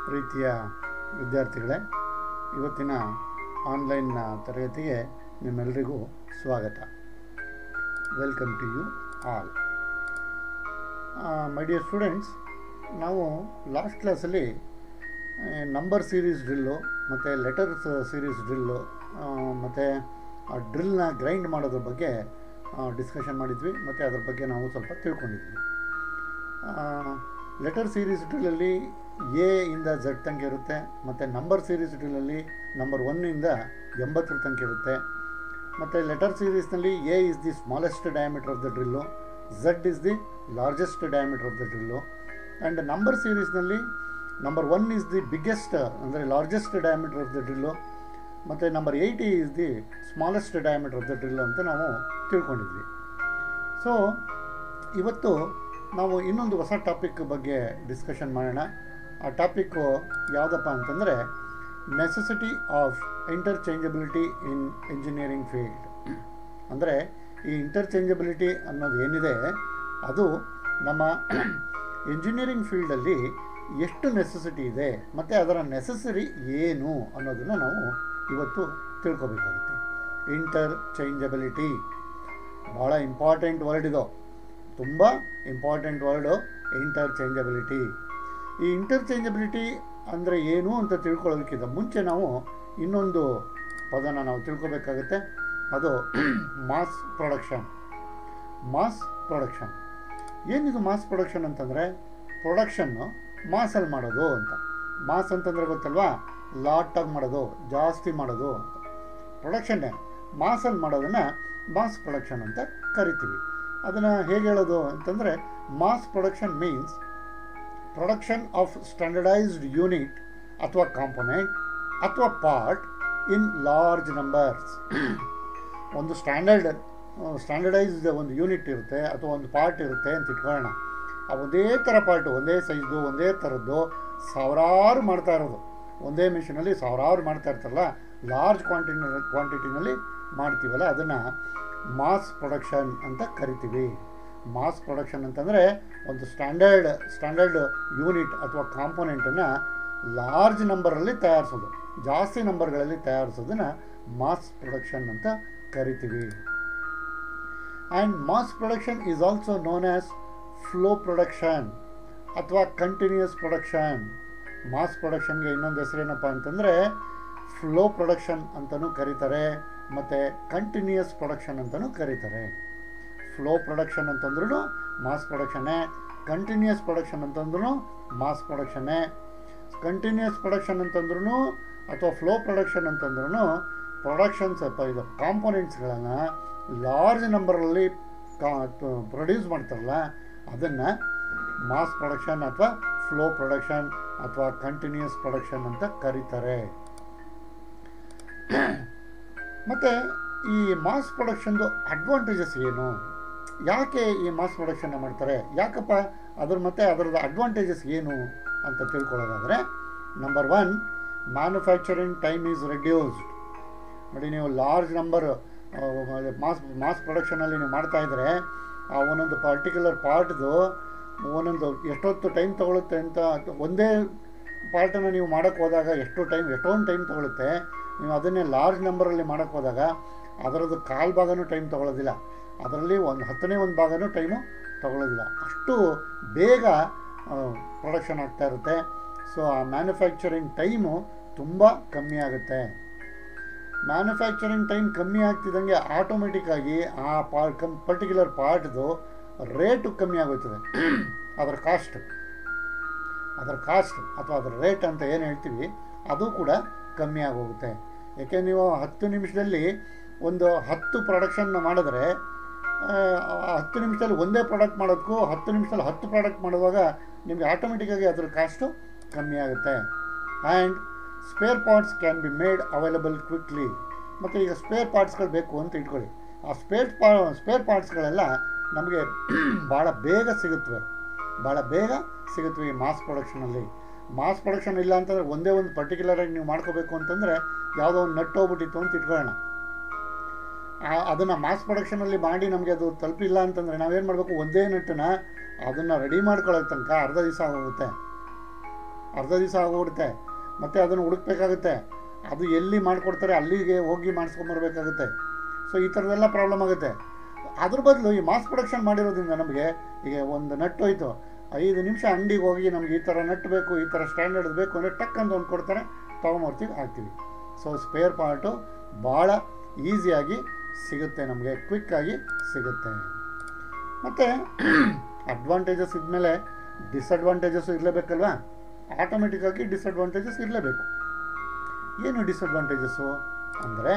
ಪ್ರೀತಿಯ ವಿದ್ಯಾರ್ಥಿಗಳೇ ಇವತ್ತಿನ ಆನ್ಲೈನ್ ತರಗತಿಗೆ ನಿಮ್ಮೆಲ್ಲರಿಗೂ ಸ್ವಾಗತ welcome to you all my dear students ನಾವು ಲಾಸ್ಟ್ ಕ್ಲಾಸಲ್ಲಿ ನಂಬರ್ ಸೀರೀಸ್ ಡ್ರಿಲ್ಲು ಮತ್ತು ಲೆಟರ್ಸ್ ಸೀರೀಸ್ ಡ್ರಿಲ್ಲು ಮತ್ತು ಆ ಡ್ರಿಲ್ನ ಗ್ರೈಂಡ್ ಮಾಡೋದ್ರ ಬಗ್ಗೆ ಡಿಸ್ಕಷನ್ ಮಾಡಿದ್ವಿ ಮತ್ತು ಅದ್ರ ಬಗ್ಗೆ ನಾವು ಸ್ವಲ್ಪ ತಿಳ್ಕೊಂಡಿದ್ವಿ ಲೆಟರ್ ಸೀರೀಸ್ ಡ್ರಿಲ್ಲಲ್ಲಿ ಎ ಇಂದ ಝಡ್ ತನಕ ಇರುತ್ತೆ ಮತ್ತು ನಂಬರ್ ಸೀರೀಸ್ ಡ್ರಿಲ್ಲಲ್ಲಿ ನಂಬರ್ ಒನ್ನಿಂದ ಎಂಬತ್ತರ ತನಕ ಇರುತ್ತೆ ಮತ್ತು ಲೆಟರ್ ಸೀರೀಸ್ನಲ್ಲಿ A is the smallest diameter of the drill Z is the largest diameter of the drill and number ಸೀರೀಸ್ನಲ್ಲಿ number one is the biggest ಅಂದರೆ largest diameter of the drill ಮತ್ತು number eighty is the smallest diameter of the drill ಅಂತ ನಾವು ತಿಳ್ಕೊಂಡಿದ್ವಿ so ಇವತ್ತು ನಾವು ಇನ್ನೊಂದು ಹೊಸ topic ಬಗ್ಗೆ ಡಿಸ್ಕಷನ್ ಮಾಡೋಣ ಆ ಟಾಪಿಕ್ಕು ಯಾವುದಪ್ಪ ಅಂತಂದರೆ necessity of interchangeability in engineering field ಅಂದರೆ ಈ ಇಂಟರ್ಚೇಂಜಬಿಲಿಟಿ ಅನ್ನೋದು ಏನಿದೆ ಅದು ನಮ್ಮ ಇಂಜಿನಿಯರಿಂಗ್ ಫೀಲ್ಡಲ್ಲಿ ಎಷ್ಟು ನೆಸೆಸಿಟಿ ಇದೆ ಮತ್ತು ಅದರ ನೆಸೆಸರಿ ಏನು ಅನ್ನೋದನ್ನು ನಾವು ಇವತ್ತು ತಿಳ್ಕೊಬೇಕಾಗುತ್ತೆ ಇಂಟರ್ಚೇಂಜಬಿಲಿಟಿ ಭಾಳ ಇಂಪಾರ್ಟೆಂಟ್ ವರ್ಡ್ ಇದು ತುಂಬ ಇಂಪಾರ್ಟೆಂಟ್ ವರ್ಡು ಇಂಟರ್ಚೇಂಜಬಿಲಿಟಿ ಈ ಇಂಟರ್ಚೇಂಜಬಿಲಿಟಿ ಅಂದರೆ ಏನು ಅಂತ ತಿಳ್ಕೊಳ್ಳೋದಕ್ಕಿಂತ ಮುಂಚೆ ನಾವು ಇನ್ನೊಂದು ಪದನ ನಾವು ತಿಳ್ಕೊಬೇಕಾಗುತ್ತೆ ಅದು ಮಾಸ್ ಪ್ರೊಡಕ್ಷನ್ ಮಾಸ್ ಪ್ರೊಡಕ್ಷನ್ ಏನಿದು ಮಾಸ್ ಪ್ರೊಡಕ್ಷನ್ ಅಂತಂದರೆ ಪ್ರೊಡಕ್ಷನ್ನು ಮಾಸಲ್ಲಿ ಮಾಡೋದು ಅಂತ ಮಾಸ್ ಅಂತಂದರೆ ಗೊತ್ತಲ್ವಾ ಲಾಟಾಗಿ ಮಾಡೋದು ಜಾಸ್ತಿ ಮಾಡೋದು ಅಂತ ಪ್ರೊಡಕ್ಷನ್ನೇ ಮಾಸಲ್ಲಿ ಮಾಡೋದನ್ನು ಮಾಸ್ ಪ್ರೊಡಕ್ಷನ್ ಅಂತ ಕರಿತೀವಿ ಅದನ್ನು ಹೇಗೆ ಹೇಳೋದು ಅಂತಂದರೆ mass production means production of standardized unit ಅಥವಾ ಕಾಂಪೊನೆಂಟ್ ಅಥವಾ ಪಾರ್ಟ್ ಇನ್ ಲಾರ್ಜ್ ನಂಬರ್ಸ್ ಒಂದು ಸ್ಟ್ಯಾಂಡರ್ಡ್ ಸ್ಟ್ಯಾಂಡರ್ಡೈಸ್ಡ್ ಒಂದು ಯೂನಿಟ್ ಇರುತ್ತೆ ಅಥವಾ ಒಂದು ಪಾರ್ಟ್ ಇರುತ್ತೆ ಅಂತ ಇಟ್ಕೊಳ್ಳೋಣ ಆ ಒಂದೇ ಥರ ಪಾರ್ಟು ಒಂದೇ ಸೈಜ್ದು ಒಂದೇ ಥರದ್ದು ಸಾವಿರಾರು ಮಾಡ್ತಾ ಇರೋದು ಒಂದೇ ಮಿಷಿನಲ್ಲಿ ಸಾವಿರಾರು ಮಾಡ್ತಾ ಇರ್ತಾರಲ್ಲ ಲಾರ್ಜ್ ಕ್ವಾಂಟಿಟಿ ಕ್ವಾಂಟಿಟಿನಲ್ಲಿ ಮಾಡ್ತೀವಲ್ಲ ಅದನ್ನು ಮಾಸ್ ಪ್ರೊಡಕ್ಷನ್ ಅಂತ ಕರಿತೀವಿ ಮಾಸ್ ಪ್ರೊಡಕ್ಷನ್ ಅಂತಂದರೆ ಒಂದು ಸ್ಟ್ಯಾಂಡರ್ಡ್ ಸ್ಟ್ಯಾಂಡರ್ಡ್ ಯೂನಿಟ್ ಅಥವಾ ಕಾಂಪೊನೆಂಟನ್ನು ಲಾರ್ಜ್ ನಂಬರಲ್ಲಿ ತಯಾರಿಸೋದು ಜಾಸ್ತಿ ನಂಬರ್ಗಳಲ್ಲಿ ತಯಾರಿಸೋದನ್ನು ಮಾಸ್ ಪ್ರೊಡಕ್ಷನ್ ಅಂತ ಕರಿತೀವಿ and mass production is also known as flow production ಅಥವಾ ಕಂಟಿನ್ಯೂಸ್ ಪ್ರೊಡಕ್ಷನ್ ಮಾಸ್ ಪ್ರೊಡಕ್ಷನ್ಗೆ ಇನ್ನೊಂದು ಹೆಸರೇನಪ್ಪ ಅಂತಂದರೆ ಫ್ಲೋ ಪ್ರೊಡಕ್ಷನ್ ಅಂತಲೂ ಕರೀತಾರೆ ಮತ್ತು ಕಂಟಿನ್ಯೂಯಸ್ ಪ್ರೊಡಕ್ಷನ್ ಅಂತಲೂ ಕರೀತಾರೆ ಫ್ಲೋ ಪ್ರೊಡಕ್ಷನ್ ಅಂತಂದ್ರೂ ಮಾಸ್ ಪ್ರೊಡಕ್ಷನ್ನೇ ಕಂಟಿನ್ಯೂಯಸ್ ಪ್ರೊಡಕ್ಷನ್ ಅಂತಂದ್ರೂ ಮಾಸ್ ಪ್ರೊಡಕ್ಷನ್ನೇ ಕಂಟಿನ್ಯೂಯಸ್ ಪ್ರೊಡಕ್ಷನ್ ಅಂತಂದ್ರೂ ಅಥವಾ ಫ್ಲೋ ಪ್ರೊಡಕ್ಷನ್ ಅಂತಂದ್ರೂ ಪ್ರೊಡಕ್ಷನ್ಸ್ ಇದು ಕಾಂಪೊನೆಂಟ್ಸ್ಗಳನ್ನು ಲಾರ್ಜ್ ನಂಬರಲ್ಲಿ ಕಾ ಪ್ರೊಡ್ಯೂಸ್ ಮಾಡ್ತಾರಲ್ಲ ಅದನ್ನು ಮಾಸ್ ಪ್ರೊಡಕ್ಷನ್ ಅಥವಾ ಫ್ಲೋ ಪ್ರೊಡಕ್ಷನ್ ಅಥವಾ ಕಂಟಿನ್ಯೂಸ್ ಪ್ರೊಡಕ್ಷನ್ ಅಂತ ಕರೀತಾರೆ ಮತ್ತು ಈ ಮಾಸ್ ಪ್ರೊಡಕ್ಷನ್ದು ಅಡ್ವಾಂಟೇಜಸ್ ಏನು ಯಾಕೆ ಈ ಮಾಸ್ ಪ್ರೊಡಕ್ಷನ್ನ ಮಾಡ್ತಾರೆ ಯಾಕಪ್ಪ ಅದ್ರ ಮತ್ತು ಅದರದ್ದು ಅಡ್ವಾಂಟೇಜಸ್ ಏನು ಅಂತ ತಿಳ್ಕೊಳ್ಳೋದಾದರೆ number one manufacturing time is reduced ನೋಡಿ ನೀವು ಲಾರ್ಜ್ ನಂಬರ್ ಮಾಸ್ ಮಾಸ್ ಪ್ರೊಡಕ್ಷನಲ್ಲಿ ನೀವು ಮಾಡ್ತಾಯಿದ್ರೆ ಆ ಒಂದೊಂದು ಪರ್ಟಿಕ್ಯುಲರ್ ಪಾರ್ಟ್ದು ಒಂದೊಂದು ಎಷ್ಟೊತ್ತು ಟೈಮ್ ತೊಗೊಳುತ್ತೆ ಅಂತ ಒಂದೇ ಪಾರ್ಟನ್ನು ನೀವು ಮಾಡೋಕ್ಕೆ ಹೋದಾಗ ಎಷ್ಟು ಟೈಮ್ ಎಷ್ಟೊಂದು ಟೈಮ್ ತೊಗೊಳುತ್ತೆ ನೀವು ಅದನ್ನೇ ಲಾರ್ಜ್ ನಂಬರಲ್ಲಿ ಮಾಡೋಕ್ಕೆ ಹೋದಾಗ ಅದರದ್ದು ಕಾಲು ಭಾಗನೂ ಟೈಮ್ ತೊಗೊಳ್ಳೋದಿಲ್ಲ ಅದರಲ್ಲಿ ಒಂದು ಹತ್ತನೇ ಒಂದು ಭಾಗನೂ ಟೈಮು ತೊಗೊಳ್ಳೋದಿಲ್ಲ ಅಷ್ಟು ಬೇಗ ಪ್ರೊಡಕ್ಷನ್ ಆಗ್ತಾ ಇರುತ್ತೆ ಸೊ ಆ ಮ್ಯಾನುಫ್ಯಾಕ್ಚರಿಂಗ್ ಟೈಮು ತುಂಬ ಕಮ್ಮಿ ಆಗುತ್ತೆ ಮ್ಯಾನುಫ್ಯಾಕ್ಚರಿಂಗ್ ಟೈಮ್ ಕಮ್ಮಿ ಆಗ್ತಿದ್ದಂಗೆ ಆಟೋಮೆಟಿಕ್ಕಾಗಿ ಆ ಪಾರ್ಟ್ ಕಮ್ ಪರ್ಟಿಕ್ಯುಲರ್ ಪಾರ್ಟ್ದು ರೇಟು ಕಮ್ಮಿ ಆಗೋಯ್ತದೆ ಅದರ ಕಾಸ್ಟ್ ಅದರ ಕಾಸ್ಟ್ ಅಥವಾ ಅದರ ರೇಟ್ ಅಂತ ಏನು ಹೇಳ್ತೀವಿ ಅದು ಕೂಡ ಕಮ್ಮಿ ಆಗೋಗುತ್ತೆ ಏಕೆ ನೀವು ಹತ್ತು ನಿಮಿಷದಲ್ಲಿ ಒಂದು ಹತ್ತು ಪ್ರೊಡಕ್ಷನ್ನ ಮಾಡಿದ್ರೆ ಹತ್ತು ನಿಮಿಷದಲ್ಲಿ ಒಂದೇ ಪ್ರಾಡಕ್ಟ್ ಮಾಡೋದಕ್ಕೂ ಹತ್ತು ನಿಮಿಷದಲ್ಲಿ ಹತ್ತು ಪ್ರಾಡಕ್ಟ್ ಮಾಡುವಾಗ ನಿಮಗೆ ಆಟೋಮೆಟಿಕ್ಕಾಗಿ ಅದರ ಕಾಸ್ಟು ಕಮ್ಮಿ ಆಗುತ್ತೆ and spare parts can be made available quickly ಮತ್ತು ಈಗ ಸ್ಪೇರ್ ಪಾರ್ಟ್ಸ್ಗಳು ಬೇಕು ಅಂತ ಇಟ್ಕೊಳ್ಳಿ ಆ ಸ್ಪೇರ್ ಪಾ ಸ್ಪೇರ್ ಪಾರ್ಟ್ಸ್ಗಳೆಲ್ಲ ನಮಗೆ ಭಾಳ ಬೇಗ ಸಿಗುತ್ತವೆ ಭಾಳ ಬೇಗ ಸಿಗುತ್ತವೆ ಈ ಮಾಸ್ ಪ್ರೊಡಕ್ಷನಲ್ಲಿ ಮಾಸ್ ಪ್ರೊಡಕ್ಷನ್ ಇಲ್ಲ ಅಂತಂದರೆ ಒಂದೇ ಒಂದು ಪರ್ಟಿಕ್ಯುಲರಾಗಿ ನೀವು ಮಾಡ್ಕೋಬೇಕು ಅಂತಂದರೆ ಯಾವುದೋ ಒಂದು ನಟ್ಟು ಹೋಗ್ಬಿಟ್ಟಿತ್ತು ಅಂತ ಇಟ್ಕೊಳ್ಳೋಣ ಅದನ್ನು ಮಾಸ್ ಪ್ರೊಡಕ್ಷನಲ್ಲಿ ಮಾಡಿ ನಮಗೆ ಅದು ತಲುಪಿಲ್ಲ ಅಂತಂದರೆ ನಾವೇನು ಮಾಡಬೇಕು ಒಂದೇ ನಟ್ಟನ್ನ ಅದನ್ನು ರೆಡಿ ಮಾಡ್ಕೊಳ್ಳೋ ತನಕ ಅರ್ಧ ದಿವಸ ಹೋಗುತ್ತೆ ಅರ್ಧ ದಿವಸ ಆಗೋಗ್ಬಿಡುತ್ತೆ ಮತ್ತು ಅದನ್ನು ಹುಡುಕ್ಬೇಕಾಗುತ್ತೆ ಅದು ಎಲ್ಲಿ ಮಾಡಿಕೊಡ್ತಾರೆ ಅಲ್ಲಿಗೆ ಹೋಗಿ ಮಾಡಿಸ್ಕೊಂಬರ್ಬೇಕಾಗುತ್ತೆ ಸೊ ಈ ಥರದ್ದೆಲ್ಲ ಪ್ರಾಬ್ಲಮ್ ಆಗುತ್ತೆ ಅದ್ರ ಬದಲು ಈ ಮಾಸ್ ಪ್ರೊಡಕ್ಷನ್ ಮಾಡಿರೋದ್ರಿಂದ ನಮಗೆ ಈಗ ಒಂದು ನಟ್ಟು ಹೋಯ್ತು ಐದು ನಿಮಿಷ ಅಂಗಡಿಗೆ ಹೋಗಿ ನಮ್ಗೆ ಈ ಥರ ನಟ್ಟು ಬೇಕು ಈ ಥರ ಸ್ಟ್ಯಾಂಡರ್ಡ್ ಬೇಕು ಅಂದರೆ ಟಕ್ ಅಂತ ಒಂದು ಕೊಡ್ತಾರೆ ತೊಗೊಂಬರ್ತೀವಿ ಹಾಕ್ತೀವಿ ಸೊ ಸ್ಪೇರ್ ಪಾರ್ಟು ಭಾಳ ಈಸಿಯಾಗಿ ಸಿಗುತ್ತೆ ನಮಗೆ ಕ್ವಿಕ್ಕಾಗಿ ಸಿಗುತ್ತೆ ಮತ್ತು ಅಡ್ವಾಂಟೇಜಸ್ ಇದ್ಮೇಲೆ ಡಿಸಡ್ವಾಂಟೇಜಸ್ಸು ಇರಲೇಬೇಕಲ್ವಾ ಆಟೋಮೆಟಿಕ್ಕಾಗಿ ಡಿಸಡ್ವಾಂಟೇಜಸ್ ಇರಲೇಬೇಕು ಏನು ಡಿಸಡ್ವಾಂಟೇಜಸ್ಸು ಅಂದರೆ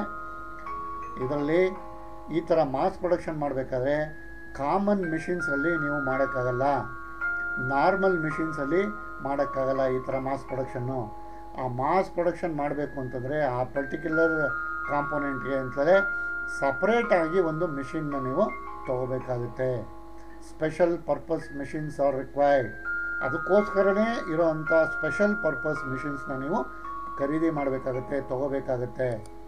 ಇದರಲ್ಲಿ ಈ ಥರ ಮಾಸ್ ಪ್ರೊಡಕ್ಷನ್ ಮಾಡಬೇಕಾದ್ರೆ ಕಾಮನ್ ಮಿಷಿನ್ಸಲ್ಲಿ ನೀವು ಮಾಡೋಕ್ಕಾಗಲ್ಲ ನಾರ್ಮಲ್ ಮಿಷಿನ್ಸಲ್ಲಿ ಮಾಡೋಕ್ಕಾಗಲ್ಲ ಈ ಥರ ಮಾಸ್ ಪ್ರೊಡಕ್ಷನ್ನು ಆ ಮಾಸ್ ಪ್ರೊಡಕ್ಷನ್ ಮಾಡಬೇಕು ಅಂತಂದರೆ ಆ ಪರ್ಟಿಕ್ಯುಲರ್ ಕಾಂಪೋನೆಂಟ್ಗೆ ಅಂತಲೇ ಸಪ್ರೇಟಾಗಿ ಒಂದು ಮಿಷಿನ್ನ ನೀವು ತಗೋಬೇಕಾಗುತ್ತೆ special purpose machines are required ಅದಕ್ಕೋಸ್ಕರನೇ ಇರೋವಂಥ ಸ್ಪೆಷಲ್ ಪರ್ಪಸ್ ಮಿಷಿನ್ಸ್ನ ನೀವು ಖರೀದಿ ಮಾಡಬೇಕಾಗುತ್ತೆ ತಗೋಬೇಕಾಗುತ್ತೆ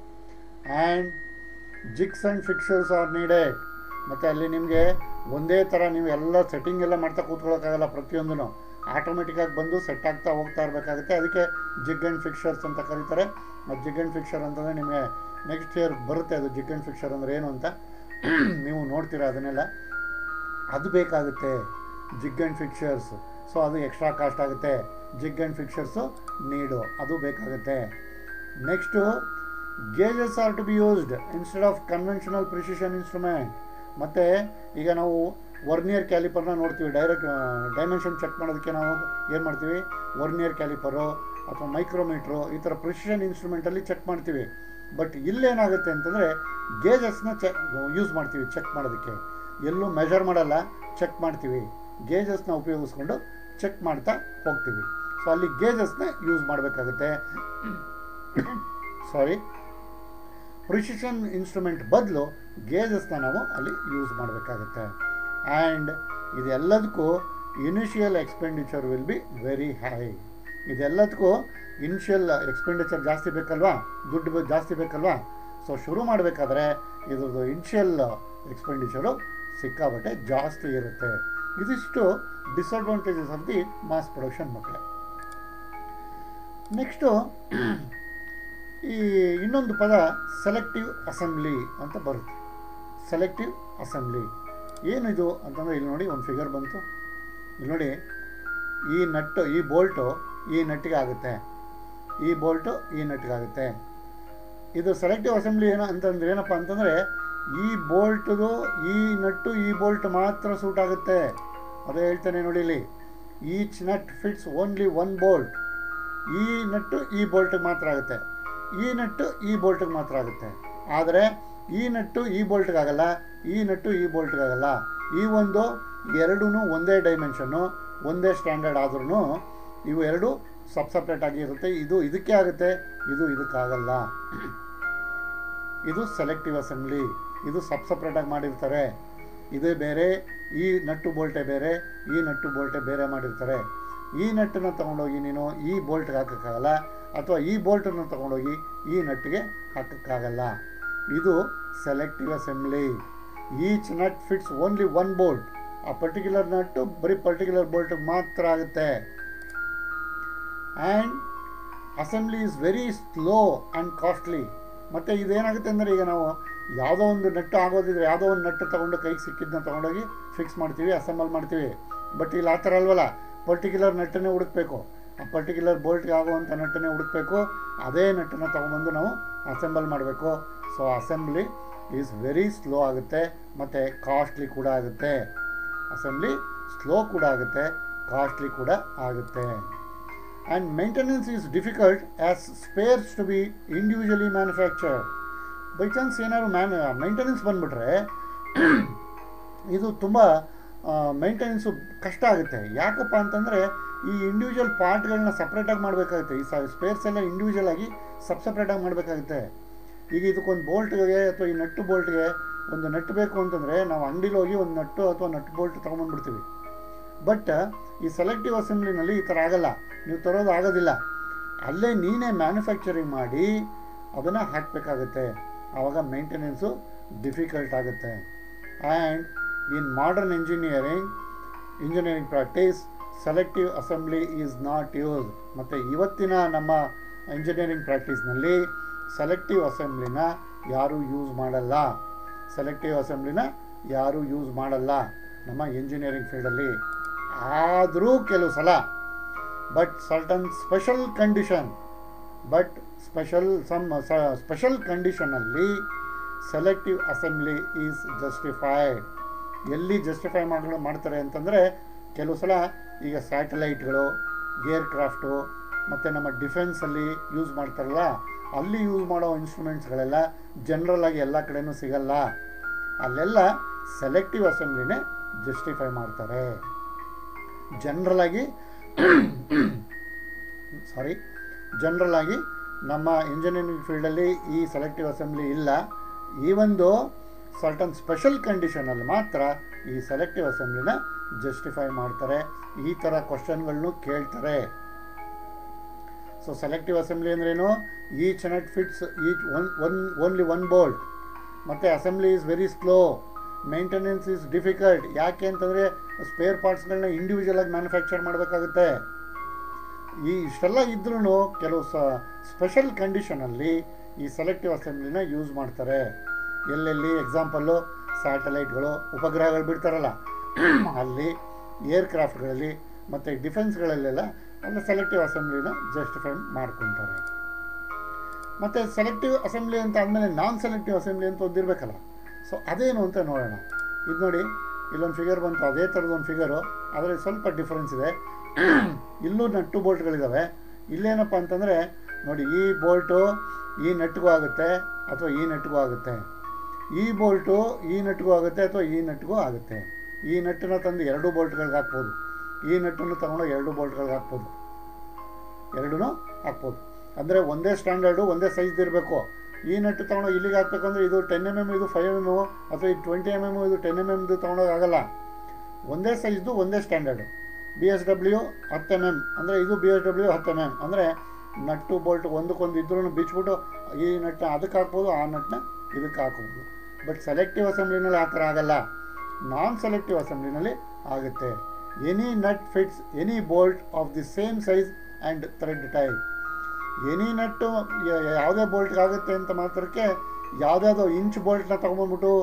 and jigs and fixtures are needed ಮತ್ತು ಅಲ್ಲಿ ನಿಮಗೆ ಒಂದೇ ಥರ ನೀವು ಎಲ್ಲ ಸೆಟ್ಟಿಂಗ್ ಎಲ್ಲ ಮಾಡ್ತಾ ಕೂತ್ಕೊಳ್ಳೋಕ್ಕಾಗಲ್ಲ ಪ್ರತಿಯೊಂದೂ ಆಟೋಮೆಟಿಕ್ಕಾಗಿ ಬಂದು ಸೆಟ್ ಆಗ್ತಾ ಹೋಗ್ತಾ ಇರಬೇಕಾಗುತ್ತೆ ಅದಕ್ಕೆ ಜಿಗ್ ಆ್ಯಂಡ್ ಫಿಕ್ಸರ್ಸ್ ಅಂತ ಕರೀತಾರೆ ಮತ್ತು ಜಿಗ್ ಆ್ಯಂಡ್ ಫಿಕ್ಸರ್ ಅಂತಂದರೆ ನಿಮಗೆ ನೆಕ್ಸ್ಟ್ ಇಯರ್ ಬರುತ್ತೆ ಅದು ಜಿಗ್ ಆ್ಯಂಡ್ ಫಿಕ್ಸರ್ ಅಂದರೆ ಏನು ಅಂತ ನೀವು ನೋಡ್ತೀರಾ ಅದನ್ನೆಲ್ಲ ಅದು ಬೇಕಾಗುತ್ತೆ ಜಿಗ್ ಆ್ಯಂಡ್ ಫಿಕ್ಚರ್ಸ್ ಸೊ ಅದು ಎಕ್ಸ್ಟ್ರಾ ಕಾಸ್ಟ್ ಆಗುತ್ತೆ ಜಿಗ್ ಆ್ಯಂಡ್ ಫಿಕ್ಚರ್ಸು ನೀಡು ಅದು ಬೇಕಾಗುತ್ತೆ next gauges are to be used instead of conventional precision instrument ಮತ್ತು ಈಗ ನಾವು ವರ್ನಿಯರ್ ಕ್ಯಾಲಿಪರ್ನ ನೋಡ್ತೀವಿ ಡೈರೆಕ್ಟ್ ಡೈಮೆನ್ಷನ್ ಚೆಕ್ ಮಾಡೋದಕ್ಕೆ ನಾವು ಏನು ಮಾಡ್ತೀವಿ ವರ್ನಿಯರ್ ಕ್ಯಾಲಿಪರು ಅಥವಾ ಮೈಕ್ರೋಮೀಟ್ರು ಈ ಥರ ಪ್ರಿಸಿಷನ್ ಇನ್ಸ್ಟ್ರೂಮೆಂಟಲ್ಲಿ ಚೆಕ್ ಮಾಡ್ತೀವಿ ಬಟ್ ಇಲ್ಲೇನಾಗುತ್ತೆ ಅಂತಂದರೆ ಗೇಜಸ್ನ ಚೆಕ್ ಯೂಸ್ ಮಾಡ್ತೀವಿ ಚೆಕ್ ಮಾಡೋದಕ್ಕೆ ಎಲ್ಲೂ ಮೆಜರ್ ಮಾಡಲ್ಲ ಚೆಕ್ ಮಾಡ್ತೀವಿ ಗೇಜಸ್ನ ಉಪಯೋಗಿಸ್ಕೊಂಡು ಚೆಕ್ ಮಾಡ್ತಾ ಹೋಗ್ತೀವಿ ಸೊ ಅಲ್ಲಿ ಗೇಜಸ್ನ ಯೂಸ್ ಮಾಡಬೇಕಾಗುತ್ತೆ ಸಾರಿ ಪ್ರಿಸಿಷನ್ ಇನ್ಸ್ಟ್ರೂಮೆಂಟ್ ಬದಲು ಗೇಜಸ್ನ ನಾವು ಅಲ್ಲಿ ಯೂಸ್ ಮಾಡಬೇಕಾಗುತ್ತೆ ಆ್ಯಂಡ್ ಇದೆಲ್ಲದಕ್ಕೂ initial expenditure will be very high ಇದೆಲ್ಲದಕ್ಕೂ ಇನಿಷಿಯಲ್ ಎಕ್ಸ್ಪೆಂಡಿಚರ್ ಜಾಸ್ತಿ ಬೇಕಲ್ವಾ ದುಡ್ಡು ಬ- ಜಾಸ್ತಿ ಬೇಕಲ್ವಾ ಸೊ ಶುರು ಮಾಡಬೇಕಾದ್ರೆ ಇದ್ರದ್ದು ಇನಿಷಿಯಲ್ ಎಕ್ಸ್ಪೆಂಡಿಚರು ಸಿಕ್ಕಾಬಟ್ಟೆ ಜಾಸ್ತಿ ಇರುತ್ತೆ ಇದಿಷ್ಟು disadvantages of the mass production ಮಕ್ಕಳೇ ನೆಕ್ಸ್ಟು ಈ ಇನ್ನೊಂದು ಪದ ಸೆಲೆಕ್ಟಿವ್ ಅಸೆಂಬ್ಲಿ ಅಂತ ಬರುತ್ತೆ ಸೆಲೆಕ್ಟಿವ್ ಅಸೆಂಬ್ಲಿ ಏನಿದು ಅಂತಂದರೆ ಇಲ್ಲಿ ನೋಡಿ ಒಂದು ಫಿಗರ್ ಬಂತು ಇಲ್ಲಿ ನೋಡಿ ಈ ನಟ್ಟು ಈ ಬೋಲ್ಟು ಈ ನಟ್ಟಿಗೆ ಆಗುತ್ತೆ ಈ ಬೋಲ್ಟು ಈ ನಟ್ಟಿಗೆ ಆಗುತ್ತೆ ಇದು ಸೆಲೆಕ್ಟಿವ್ ಅಸೆಂಬ್ಲಿ ಏನೋ ಅಂತಂದ್ರೆ ಏನಪ್ಪ ಅಂತಂದರೆ ಈ ಬೋಲ್ಟ್ದು ಈ ನಟ್ಟು ಈ ಬೋಲ್ಟ್ ಮಾತ್ರ ಸೂಟ್ ಆಗುತ್ತೆ ಅದೇ ಹೇಳ್ತೇನೆ ನೋಡಿ ಇಲ್ಲಿ each nut fits only one bolt ಈ ನಟ್ಟು ಈ ಬೋಲ್ಟಿಗೆ ಮಾತ್ರ ಆಗುತ್ತೆ ಈ ನಟ್ಟು ಈ ಬೋಲ್ಟಿಗೆ ಮಾತ್ರ ಆಗುತ್ತೆ ಆದರೆ ಈ ನಟ್ಟು ಈ ಬೋಲ್ಟ್ಗೆ ಆಗಲ್ಲ ಈ ನಟ್ಟು ಈ ಬೋಲ್ಟ್ಗೆ ಆಗಲ್ಲ ಈ ಒಂದು ಎರಡೂ ಒಂದೇ ಡೈಮೆನ್ಷನ್ನು ಒಂದೇ ಸ್ಟ್ಯಾಂಡರ್ಡ್ ಆದ್ರೂ ಇವು ಎರಡು ಸಬ್ ಸಪ್ರೇಟ್ ಆಗಿ ಇರುತ್ತೆ ಇದು ಇದಕ್ಕೆ ಆಗುತ್ತೆ ಇದು ಇದಕ್ಕಾಗಲ್ಲ ಇದು ಸೆಲೆಕ್ಟಿವ್ ಅಸೆಂಬ್ಲಿ ಇದು ಸಬ್ ಸಪ್ರೇಟಾಗಿ ಮಾಡಿರ್ತಾರೆ ಇದು ಬೇರೆ ಈ ನಟ್ಟು ಬೋಲ್ಟೆ ಬೇರೆ ಈ ನಟ್ಟು ಬೋಲ್ಟೆ ಬೇರೆ ಮಾಡಿರ್ತಾರೆ ಈ ನಟ್ಟನ್ನು ತೊಗೊಂಡೋಗಿ ನೀನು ಈ ಬೋಲ್ಟ್ಗೆ ಹಾಕೋಕ್ಕಾಗಲ್ಲ ಅಥವಾ ಈ ಬೋಲ್ಟನ್ನು ತೊಗೊಂಡೋಗಿ ಈ ನಟ್ಟಿಗೆ ಹಾಕೋಕ್ಕಾಗಲ್ಲ ಇದು selective assembly each nut fits only one bolt ಆ ಪರ್ಟಿಕ್ಯುಲರ್ ನಟ್ಟು ಬರೀ ಪರ್ಟಿಕ್ಯುಲರ್ ಬೋಲ್ಟಿಗೆ ಮಾತ್ರ ಆಗುತ್ತೆ and assembly is very slow and costly ಮತ್ತು ಇದೇನಾಗುತ್ತೆ ಅಂದರೆ ಈಗ ನಾವು ಯಾವುದೋ ಒಂದು ನಟ್ಟು ಆಗೋದಿದ್ರೆ ಯಾವುದೋ ಒಂದು ನಟ್ಟು ತೊಗೊಂಡು ಕೈಗೆ ಸಿಕ್ಕಿದ್ದನ್ನ ತೊಗೊಂಡೋಗಿ ಫಿಕ್ಸ್ ಮಾಡ್ತೀವಿ ಅಸೆಂಬಲ್ ಮಾಡ್ತೀವಿ ಬಟ್ ಇಲ್ಲಿ ಆ ಥರ ಅಲ್ವಲ್ಲ ಪರ್ಟಿಕ್ಯುಲರ್ ನಟ್ಟನ್ನೇ ಹುಡುಕ್ಬೇಕು ಆ ಪರ್ಟಿಕ್ಯುಲರ್ ಬೋಲ್ಟ್ಗೆ ಆಗುವಂಥ ನಟ್ಟನ್ನೇ ಹುಡುಕ್ಬೇಕು ಅದೇ ನಟ್ಟನ್ನು ತೊಗೊಂಬಂದು ನಾವು ಅಸೆಂಬಲ್ ಮಾಡಬೇಕು so assembly is very slow ಆಗುತ್ತೆ ಮತ್ತು ಕಾಸ್ಟ್ಲಿ ಕೂಡ ಆಗುತ್ತೆ ಅಸೆಂಬ್ಲಿ ಸ್ಲೋ ಕೂಡ ಆಗುತ್ತೆ ಕಾಸ್ಟ್ಲಿ ಕೂಡ ಆಗುತ್ತೆ and maintenance is difficult as spares to be individually manufacture by chance ಏನಾದ್ರು ಮ್ಯಾನ್ ಮೇಂಟೆನೆನ್ಸ್ ಬಂದುಬಿಟ್ರೆ ಇದು ತುಂಬ ಮೇಂಟೆನೆನ್ಸು ಕಷ್ಟ ಆಗುತ್ತೆ ಯಾಕಪ್ಪ ಅಂತಂದರೆ ಈ ಇಂಡಿವಿಜುವಲ್ ಪಾರ್ಟ್ಗಳನ್ನ ಸಪ್ರೇಟಾಗಿ ಮಾಡಬೇಕಾಗುತ್ತೆ ಈ ಸ್ಪೇರ್ಸ್ ಎಲ್ಲ ಇಂಡಿವಿಜುವಲ್ ಆಗಿ ಸಬ್ ಸಪ್ರೇಟಾಗಿ ಮಾಡಬೇಕಾಗುತ್ತೆ ಈಗ ಇದಕ್ಕೊಂದು ಬೋಲ್ಟ್ಗೆ ಅಥವಾ ಈ ನಟ್ಟು ಬೋಲ್ಟ್ಗೆ ಒಂದು ನಟ್ಟು ಬೇಕು ಅಂತಂದರೆ ನಾವು ಅಂಗಡಿಲಿ ಹೋಗಿ ಒಂದು ನಟ್ಟು ಅಥವಾ ನಟ್ಟು ಬೋಲ್ಟ್ ತೊಗೊಂಬಂದ್ಬಿಡ್ತೀವಿ ಬಟ್ ಈ ಸೆಲೆಕ್ಟಿವ್ ಅಸೆಂಬ್ಲಿನಲ್ಲಿ ಈ ಥರ ಆಗಲ್ಲ ನೀವು ತರೋದು ಆಗೋದಿಲ್ಲ ಅಲ್ಲೇ ನೀನೇ ಮ್ಯಾನುಫ್ಯಾಕ್ಚರಿಂಗ್ ಮಾಡಿ ಅದನ್ನು ಹಾಕಬೇಕಾಗುತ್ತೆ ಆವಾಗ ಮೇಂಟೆನೆನ್ಸು ಡಿಫಿಕಲ್ಟ್ ಆಗುತ್ತೆ and in modern engineering engineering practice selective assembly is not use ಮತ್ತು ಇವತ್ತಿನ ನಮ್ಮ ಇಂಜಿನಿಯರಿಂಗ್ ಪ್ರಾಕ್ಟೀಸ್ನಲ್ಲಿ ಸೆಲೆಕ್ಟಿವ್ ಅಸೆಂಬ್ಲಿನ ಯಾರೂ ಯೂಸ್ ಮಾಡಲ್ಲ ಸೆಲೆಕ್ಟಿವ್ ಅಸೆಂಬ್ಲಿನ ಯಾರೂ ಯೂಸ್ ಮಾಡಲ್ಲ ನಮ್ಮ ಇಂಜಿನಿಯರಿಂಗ್ ಫೀಲ್ಡಲ್ಲಿ ಆದರೂ ಕೆಲವು ಸಲ but certain special condition but special some special ಕಂಡೀಷನಲ್ಲಿ ಸೆಲೆಕ್ಟಿವ್ ಅಸೆಂಬ್ಲಿ ಈಸ್ ಜಸ್ಟಿಫೈಡ್ ಎಲ್ಲಿ ಜಸ್ಟಿಫೈ ಮಾಡಿ ಮಾಡ್ತಾರೆ ಅಂತಂದರೆ ಕೆಲವು ಸಲ ಈಗ ಸ್ಯಾಟಲೈಟ್ಗಳು ಏರ್ ಕ್ರಾಫ್ಟು ಮತ್ತು ನಮ್ಮ ಡಿಫೆನ್ಸಲ್ಲಿ ಯೂಸ್ ಮಾಡ್ತಾರಲ್ಲ ಅಲ್ಲಿ ಯೂಸ್ ಮಾಡೋ ಇನ್ಸ್ಟ್ರೂಮೆಂಟ್ಸ್ಗಳೆಲ್ಲ ಜನರಲ್ ಆಗಿ ಎಲ್ಲ ಕಡೆನೂ ಸಿಗಲ್ಲ ಅಲ್ಲೆಲ್ಲ ಸೆಲೆಕ್ಟಿವ್ ಅಸೆಂಬ್ಲಿನೇ ಜಸ್ಟಿಫೈ ಮಾಡ್ತಾರೆ ಜನರಲ್ ಆಗಿ ಸಾರಿ ಜನರಲ್ ಆಗಿ ನಮ್ಮ ಇಂಜಿನಿಯರಿಂಗ್ ಫೀಲ್ಡಲ್ಲಿ ಈ ಸೆಲೆಕ್ಟಿವ್ ಅಸೆಂಬ್ಲಿ ಇಲ್ಲ ಈ ಒಂದು ಸರ್ಟನ್ ಸ್ಪೆಷಲ್ ಕಂಡೀಷನಲ್ಲಿ ಮಾತ್ರ ಈ ಸೆಲೆಕ್ಟಿವ್ ಅಸೆಂಬ್ಲಿನ ಜಸ್ಟಿಫೈ ಮಾಡ್ತಾರೆ ಈ ಥರ ಕ್ವಶನ್ಗಳನ್ನು ಕೇಳ್ತಾರೆ ಸೊ ಸೆಲೆಕ್ಟಿವ್ ಅಸೆಂಬ್ಲಿ ಅಂದ್ರೇನು each nut fits each one one only one bolt ಮತ್ತು assembly is very slow maintenance is difficult ಯಾಕೆ ಅಂತಂದರೆ ಸ್ಪೇರ್ ಪಾರ್ಟ್ಸ್ಗಳನ್ನ ಇಂಡಿವಿಜುವಲ್ ಆಗಿ ಮ್ಯಾನುಫ್ಯಾಕ್ಚರ್ ಮಾಡಬೇಕಾಗುತ್ತೆ ಈ ಇಷ್ಟೆಲ್ಲ ಇದ್ರೂ ಕೆಲವು ಸ ಸ್ಪೆಷಲ್ ಕಂಡೀಷನಲ್ಲಿ ಈ ಸೆಲೆಕ್ಟಿವ್ ಅಸೆಂಬ್ಲಿನ ಯೂಸ್ ಮಾಡ್ತಾರೆ ಎಲ್ಲೆಲ್ಲಿ ಎಕ್ಸಾಂಪಲ್ಲು ಸ್ಯಾಟಲೈಟ್ಗಳು ಉಪಗ್ರಹಗಳು ಬಿಡ್ತಾರಲ್ಲ ಅಲ್ಲಿ ಏರ್ ಕ್ರಾಫ್ಟ್ಗಳಲ್ಲಿ ಮತ್ತು ಡಿಫೆನ್ಸ್ಗಳಲ್ಲೆಲ್ಲ ಅಲ್ಲಿ ಸೆಲೆಕ್ಟಿವ್ ಅಸೆಂಬ್ಲಿನ ಜಸ್ಟಿಫೈ ಮಾಡ್ಕೊತಾರೆ ಮತ್ತು ಸೆಲೆಕ್ಟಿವ್ ಅಸೆಂಬ್ಲಿ ಅಂತ ಆದಮೇಲೆ ನಾನ್ ಸೆಲೆಕ್ಟಿವ್ ಅಸೆಂಬ್ಲಿ ಅಂತ ಒಂದಿರಬೇಕಲ್ಲ ಸೊ ಅದೇನು ಅಂತ ನೋಡೋಣ ಇದು ನೋಡಿ ಇಲ್ಲೊಂದು ಫಿಗರ್ ಬಂತು ಅದೇ ಥರದ ಒಂದು ಫಿಗರು ಆದರೆ ಸ್ವಲ್ಪ ಡಿಫ್ರೆನ್ಸ್ ಇದೆ ಇಲ್ಲೂ ನಟ್ಟು ಬೋಲ್ಟ್ಗಳಿದ್ದಾವೆ ಇಲ್ಲೇನಪ್ಪ ಅಂತಂದರೆ ನೋಡಿ ಈ ಬೋಲ್ಟು ಈ ನಟ್ಟಿಗೂ ಆಗುತ್ತೆ ಅಥವಾ ಈ ನಟ್ಟಿಗೂ ಆಗುತ್ತೆ ಈ ಬೋಲ್ಟು ಈ ನಟ್ಟಿಗೂ ಆಗುತ್ತೆ ಅಥವಾ ಈ ನಟ್ಟಿಗೂ ಆಗುತ್ತೆ ಈ ನಟ್ಟನ್ನ ತಂದು ಎರಡು ಬೋಲ್ಟ್ಗಳಿಗೆ ಹಾಕ್ಬೋದು ಈ ನಟ್ಟನ್ನು ತಗೊಂಡು ಎರಡು ಬೋಲ್ಟ್ಗಳಿಗೆ ಹಾಕ್ಬೋದು ಎರಡೂ ಹಾಕ್ಬೋದು ಅಂದರೆ ಒಂದೇ ಸ್ಟ್ಯಾಂಡರ್ಡು ಒಂದೇ ಸೈಜ್ ಇರಬೇಕು ಈ ನಟ್ಟು ತೊಗೊಂಡು ಇಲ್ಲಿಗೆ ಹಾಕ್ಬೇಕು ಅಂದರೆ ಇದು ಟೆನ್ ಎಮ್ ಎಮ್ ಇದು ಫೈವ್ ಎಮ್ ಎಮ್ ಅಥವಾ ಇದು ಟ್ವೆಂಟಿ ಎಮ್ ಎಮ್ ಇದು ಟೆನ್ ಎಮ್ ಎಮ್ದು ತೊಗೊಂಡೋಗಾಗಲ್ಲ ಒಂದೇ ಸೈಜ್ದು ಒಂದೇ ಸ್ಟ್ಯಾಂಡರ್ಡು ಬಿ ಎಸ್ ಡಬ್ಲ್ಯೂ ಹತ್ತು ಎಮ್ ಎಮ್ ಅಂದರೆ ಇದು ಬಿ ಎಸ್ ಡಬ್ಲ್ಯೂ ಹತ್ತು ಎಮ್ ಎಮ್ ಅಂದರೆ ನಟ್ಟು ಬೋಲ್ಟ್ ಒಂದಕ್ಕೊಂದು ಇದ್ರೂ ಬಿಚ್ಬಿಟ್ಟು ಈ ನಟ್ಟನ್ನ ಅದಕ್ಕೆ ಹಾಕ್ಬೋದು ಆ ನಟ್ಟನ್ನ ಇದಕ್ಕೆ ಹಾಕ್ಬೋದು ಬಟ್ ಸೆಲೆಕ್ಟಿವ್ ಅಸೆಂಬ್ಲಿನಲ್ಲಿ ಆ ಥರ ಆಗಲ್ಲ ನಾನ್ ಸೆಲೆಕ್ಟಿವ್ ಅಸೆಂಬ್ಲಿನಲ್ಲಿ ಆಗುತ್ತೆ any nut fits any bolt of the same size and thread type any nut ಯಾವುದೇ ಬೋಲ್ಟ್ಗೆ ಆಗುತ್ತೆ ಅಂತ ಮಾತ್ರಕ್ಕೆ ಯಾವುದ್ಯಾವುದೋ ಇಂಚ್ ಬೋಲ್ಟ್ನ ತೊಗೊಂಬಂದ್ಬಿಟ್ಟು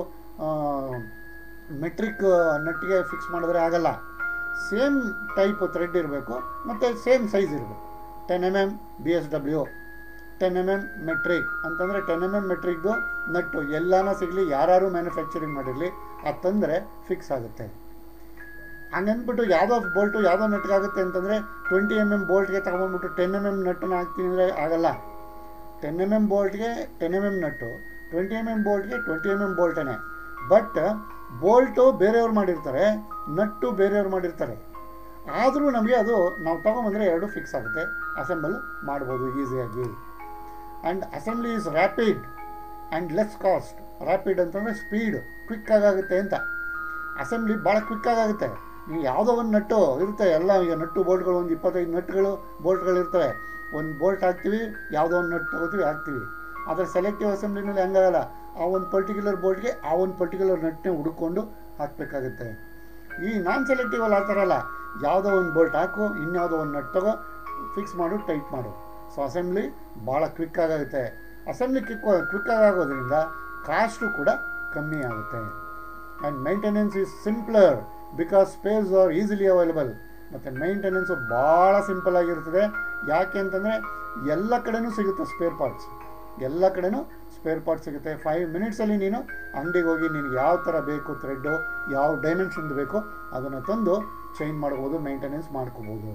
ಮೆಟ್ರಿಕ್ ನಟ್ಟಿಗೆ ಫಿಕ್ಸ್ ಮಾಡಿದ್ರೆ ಆಗಲ್ಲ ಸೇಮ್ ಟೈಪ್ ಥ್ರೆಡ್ ಇರಬೇಕು ಮತ್ತು ಸೇಮ್ ಸೈಜ್ ಇರಬೇಕು ten M M B S W ten M M metric ಅಂತಂದರೆ ಟೆನ್ ಎಮ್ ಎಮ್ ಮೆಟ್ರಿಕ್ದು ನಟ್ಟು ಎಲ್ಲಾನ ಸಿಗಲಿ ಯಾರು ಮ್ಯಾನುಫ್ಯಾಕ್ಚರಿಂಗ್ ಮಾಡಿರಲಿ ಅದು ತಂದರೆ ಫಿಕ್ಸ್ ಆಗುತ್ತೆ ಹಂಗಂದ್ಬಿಟ್ಟು ಯಾವುದೋ ಬೋಲ್ಟು ಯಾವುದೋ ನಟ್ಗಾಗುತ್ತೆ ಅಂತಂದರೆ ಟ್ವೆಂಟಿ ಎಮ್ ಎಮ್ ಬೋಲ್ಟ್ಗೆ ತಗೊಂಡ್ಬಿಟ್ಟು ಟೆನ್ ಎಮ್ ಎಮ್ ನಟ್ಟನ್ನು ಹಾಕ್ತೀನಿ ಅಂದರೆ ಆಗಲ್ಲ ಟೆನ್ ಎಮ್ ಎಮ್ ಬೋಲ್ಟ್ಗೆ ten M M nut twenty M M ಬೋಲ್ಟ್ಗೆ ಟ್ವೆಂಟಿ ಎಮ್ ಎಮ್ ಬೋಲ್ಟೇ ಬಟ್ ಬೋಲ್ಟು ಬೇರೆಯವ್ರು ಮಾಡಿರ್ತಾರೆ ನಟ್ಟು ಬೇರೆಯವ್ರು ಮಾಡಿರ್ತಾರೆ ಆದರೂ ನಮಗೆ ಅದು ನಾವು ತೊಗೊಂಬಂದರೆ ಎರಡು ಫಿಕ್ಸ್ ಆಗುತ್ತೆ ಅಸೆಂಬಲ್ ಮಾಡ್ಬೋದು ಈಸಿಯಾಗಿ and assembly is rapid and less cost rapid ಅಂತಂದರೆ ಸ್ಪೀಡ್ ಕ್ವಿಕ್ಕಾಗುತ್ತೆ ಅಂತ ಅಸೆಂಬ್ಲಿ ಭಾಳ ಕ್ವಿಕ್ಕಾಗುತ್ತೆ ನೀವು ಯಾವುದೋ ಒಂದು ನಟ್ಟು ಇರುತ್ತೆ ಎಲ್ಲ ಈಗ ನಟ್ಟು ಬೋಲ್ಟ್ಗಳು ಒಂದು ಇಪ್ಪತ್ತೈದು ನಟ್ಟುಗಳು ಬೋಲ್ಟ್ಗಳು ಇರ್ತವೆ ಒಂದು ಬೋಲ್ಟ್ ಹಾಕ್ತೀವಿ ಯಾವುದೋ ಒಂದು ನಟ್ಟು ತಗೋತೀವಿ ಹಾಕ್ತೀವಿ ಆದರೆ ಸೆಲೆಕ್ಟಿವ್ ಅಸೆಂಬ್ಲಿನಲ್ಲಿ ಹಂಗಾಗಲ್ಲ ಆ ಒಂದು ಪರ್ಟಿಕ್ಯುಲರ್ ಬೋಲ್ಟ್ಗೆ ಆ ಒಂದು ಪರ್ಟಿಕ್ಯುಲರ್ ನಟ್ಟನ್ನೇ ಹುಡುಕೊಂಡು ಹಾಕಬೇಕಾಗುತ್ತೆ ಈ ನಾನ್ ಸೆಲೆಕ್ಟಿವಲ್ಲಿ ಆ ಥರ ಅಲ್ಲ ಯಾವುದೋ ಒಂದು ಬೋಲ್ಟ್ ಹಾಕು ಇನ್ಯಾವುದೋ ಒಂದು ನಟ್ ತಗೋ ಫಿಕ್ಸ್ ಮಾಡು ಟೈಟ್ ಮಾಡು ಸೊ ಅಸೆಂಬ್ಲಿ ಭಾಳ ಕ್ವಿಕ್ ಆಗುತ್ತೆ ಅಸೆಂಬ್ಲಿ ಕ್ವಿಕ್ ಕ್ವಿಕ್ ಆಗೋದ್ರಿಂದ ಕಾಸ್ಟು ಕೂಡ ಕಮ್ಮಿ ಆಗುತ್ತೆ and maintenance is simpler because space are easily available ಮತ್ತು ಮೇಂಟೆನೆನ್ಸು ಭಾಳ ಸಿಂಪಲ್ ಆಗಿರ್ತದೆ ಯಾಕೆ ಅಂತಂದರೆ ಎಲ್ಲ ಕಡೆನೂ ಸಿಗುತ್ತೆ ಸ್ಪೇರ್ ಪಾರ್ಟ್ಸ್ ಎಲ್ಲ ಕಡೆನೂ ಸ್ಪೇರ್ ಪಾರ್ಟ್ಸ್ ಸಿಗುತ್ತೆ ಫೈವ್ ಮಿನಿಟ್ಸಲ್ಲಿ ನೀನು ಅಂಗಡಿಗೆ ಹೋಗಿ ನಿನಗೆ ಯಾವ ಥರ ಬೇಕು ಥ್ರೆಡ್ಡು ಯಾವ ಡೈಮೆನ್ಷನ್ದು ಬೇಕೋ ಅದನ್ನು ತಂದು ಚೇಂಜ್ ಮಾಡ್ಬೋದು ಮೇಂಟೆನೆನ್ಸ್ ಮಾಡ್ಕೋಬೋದು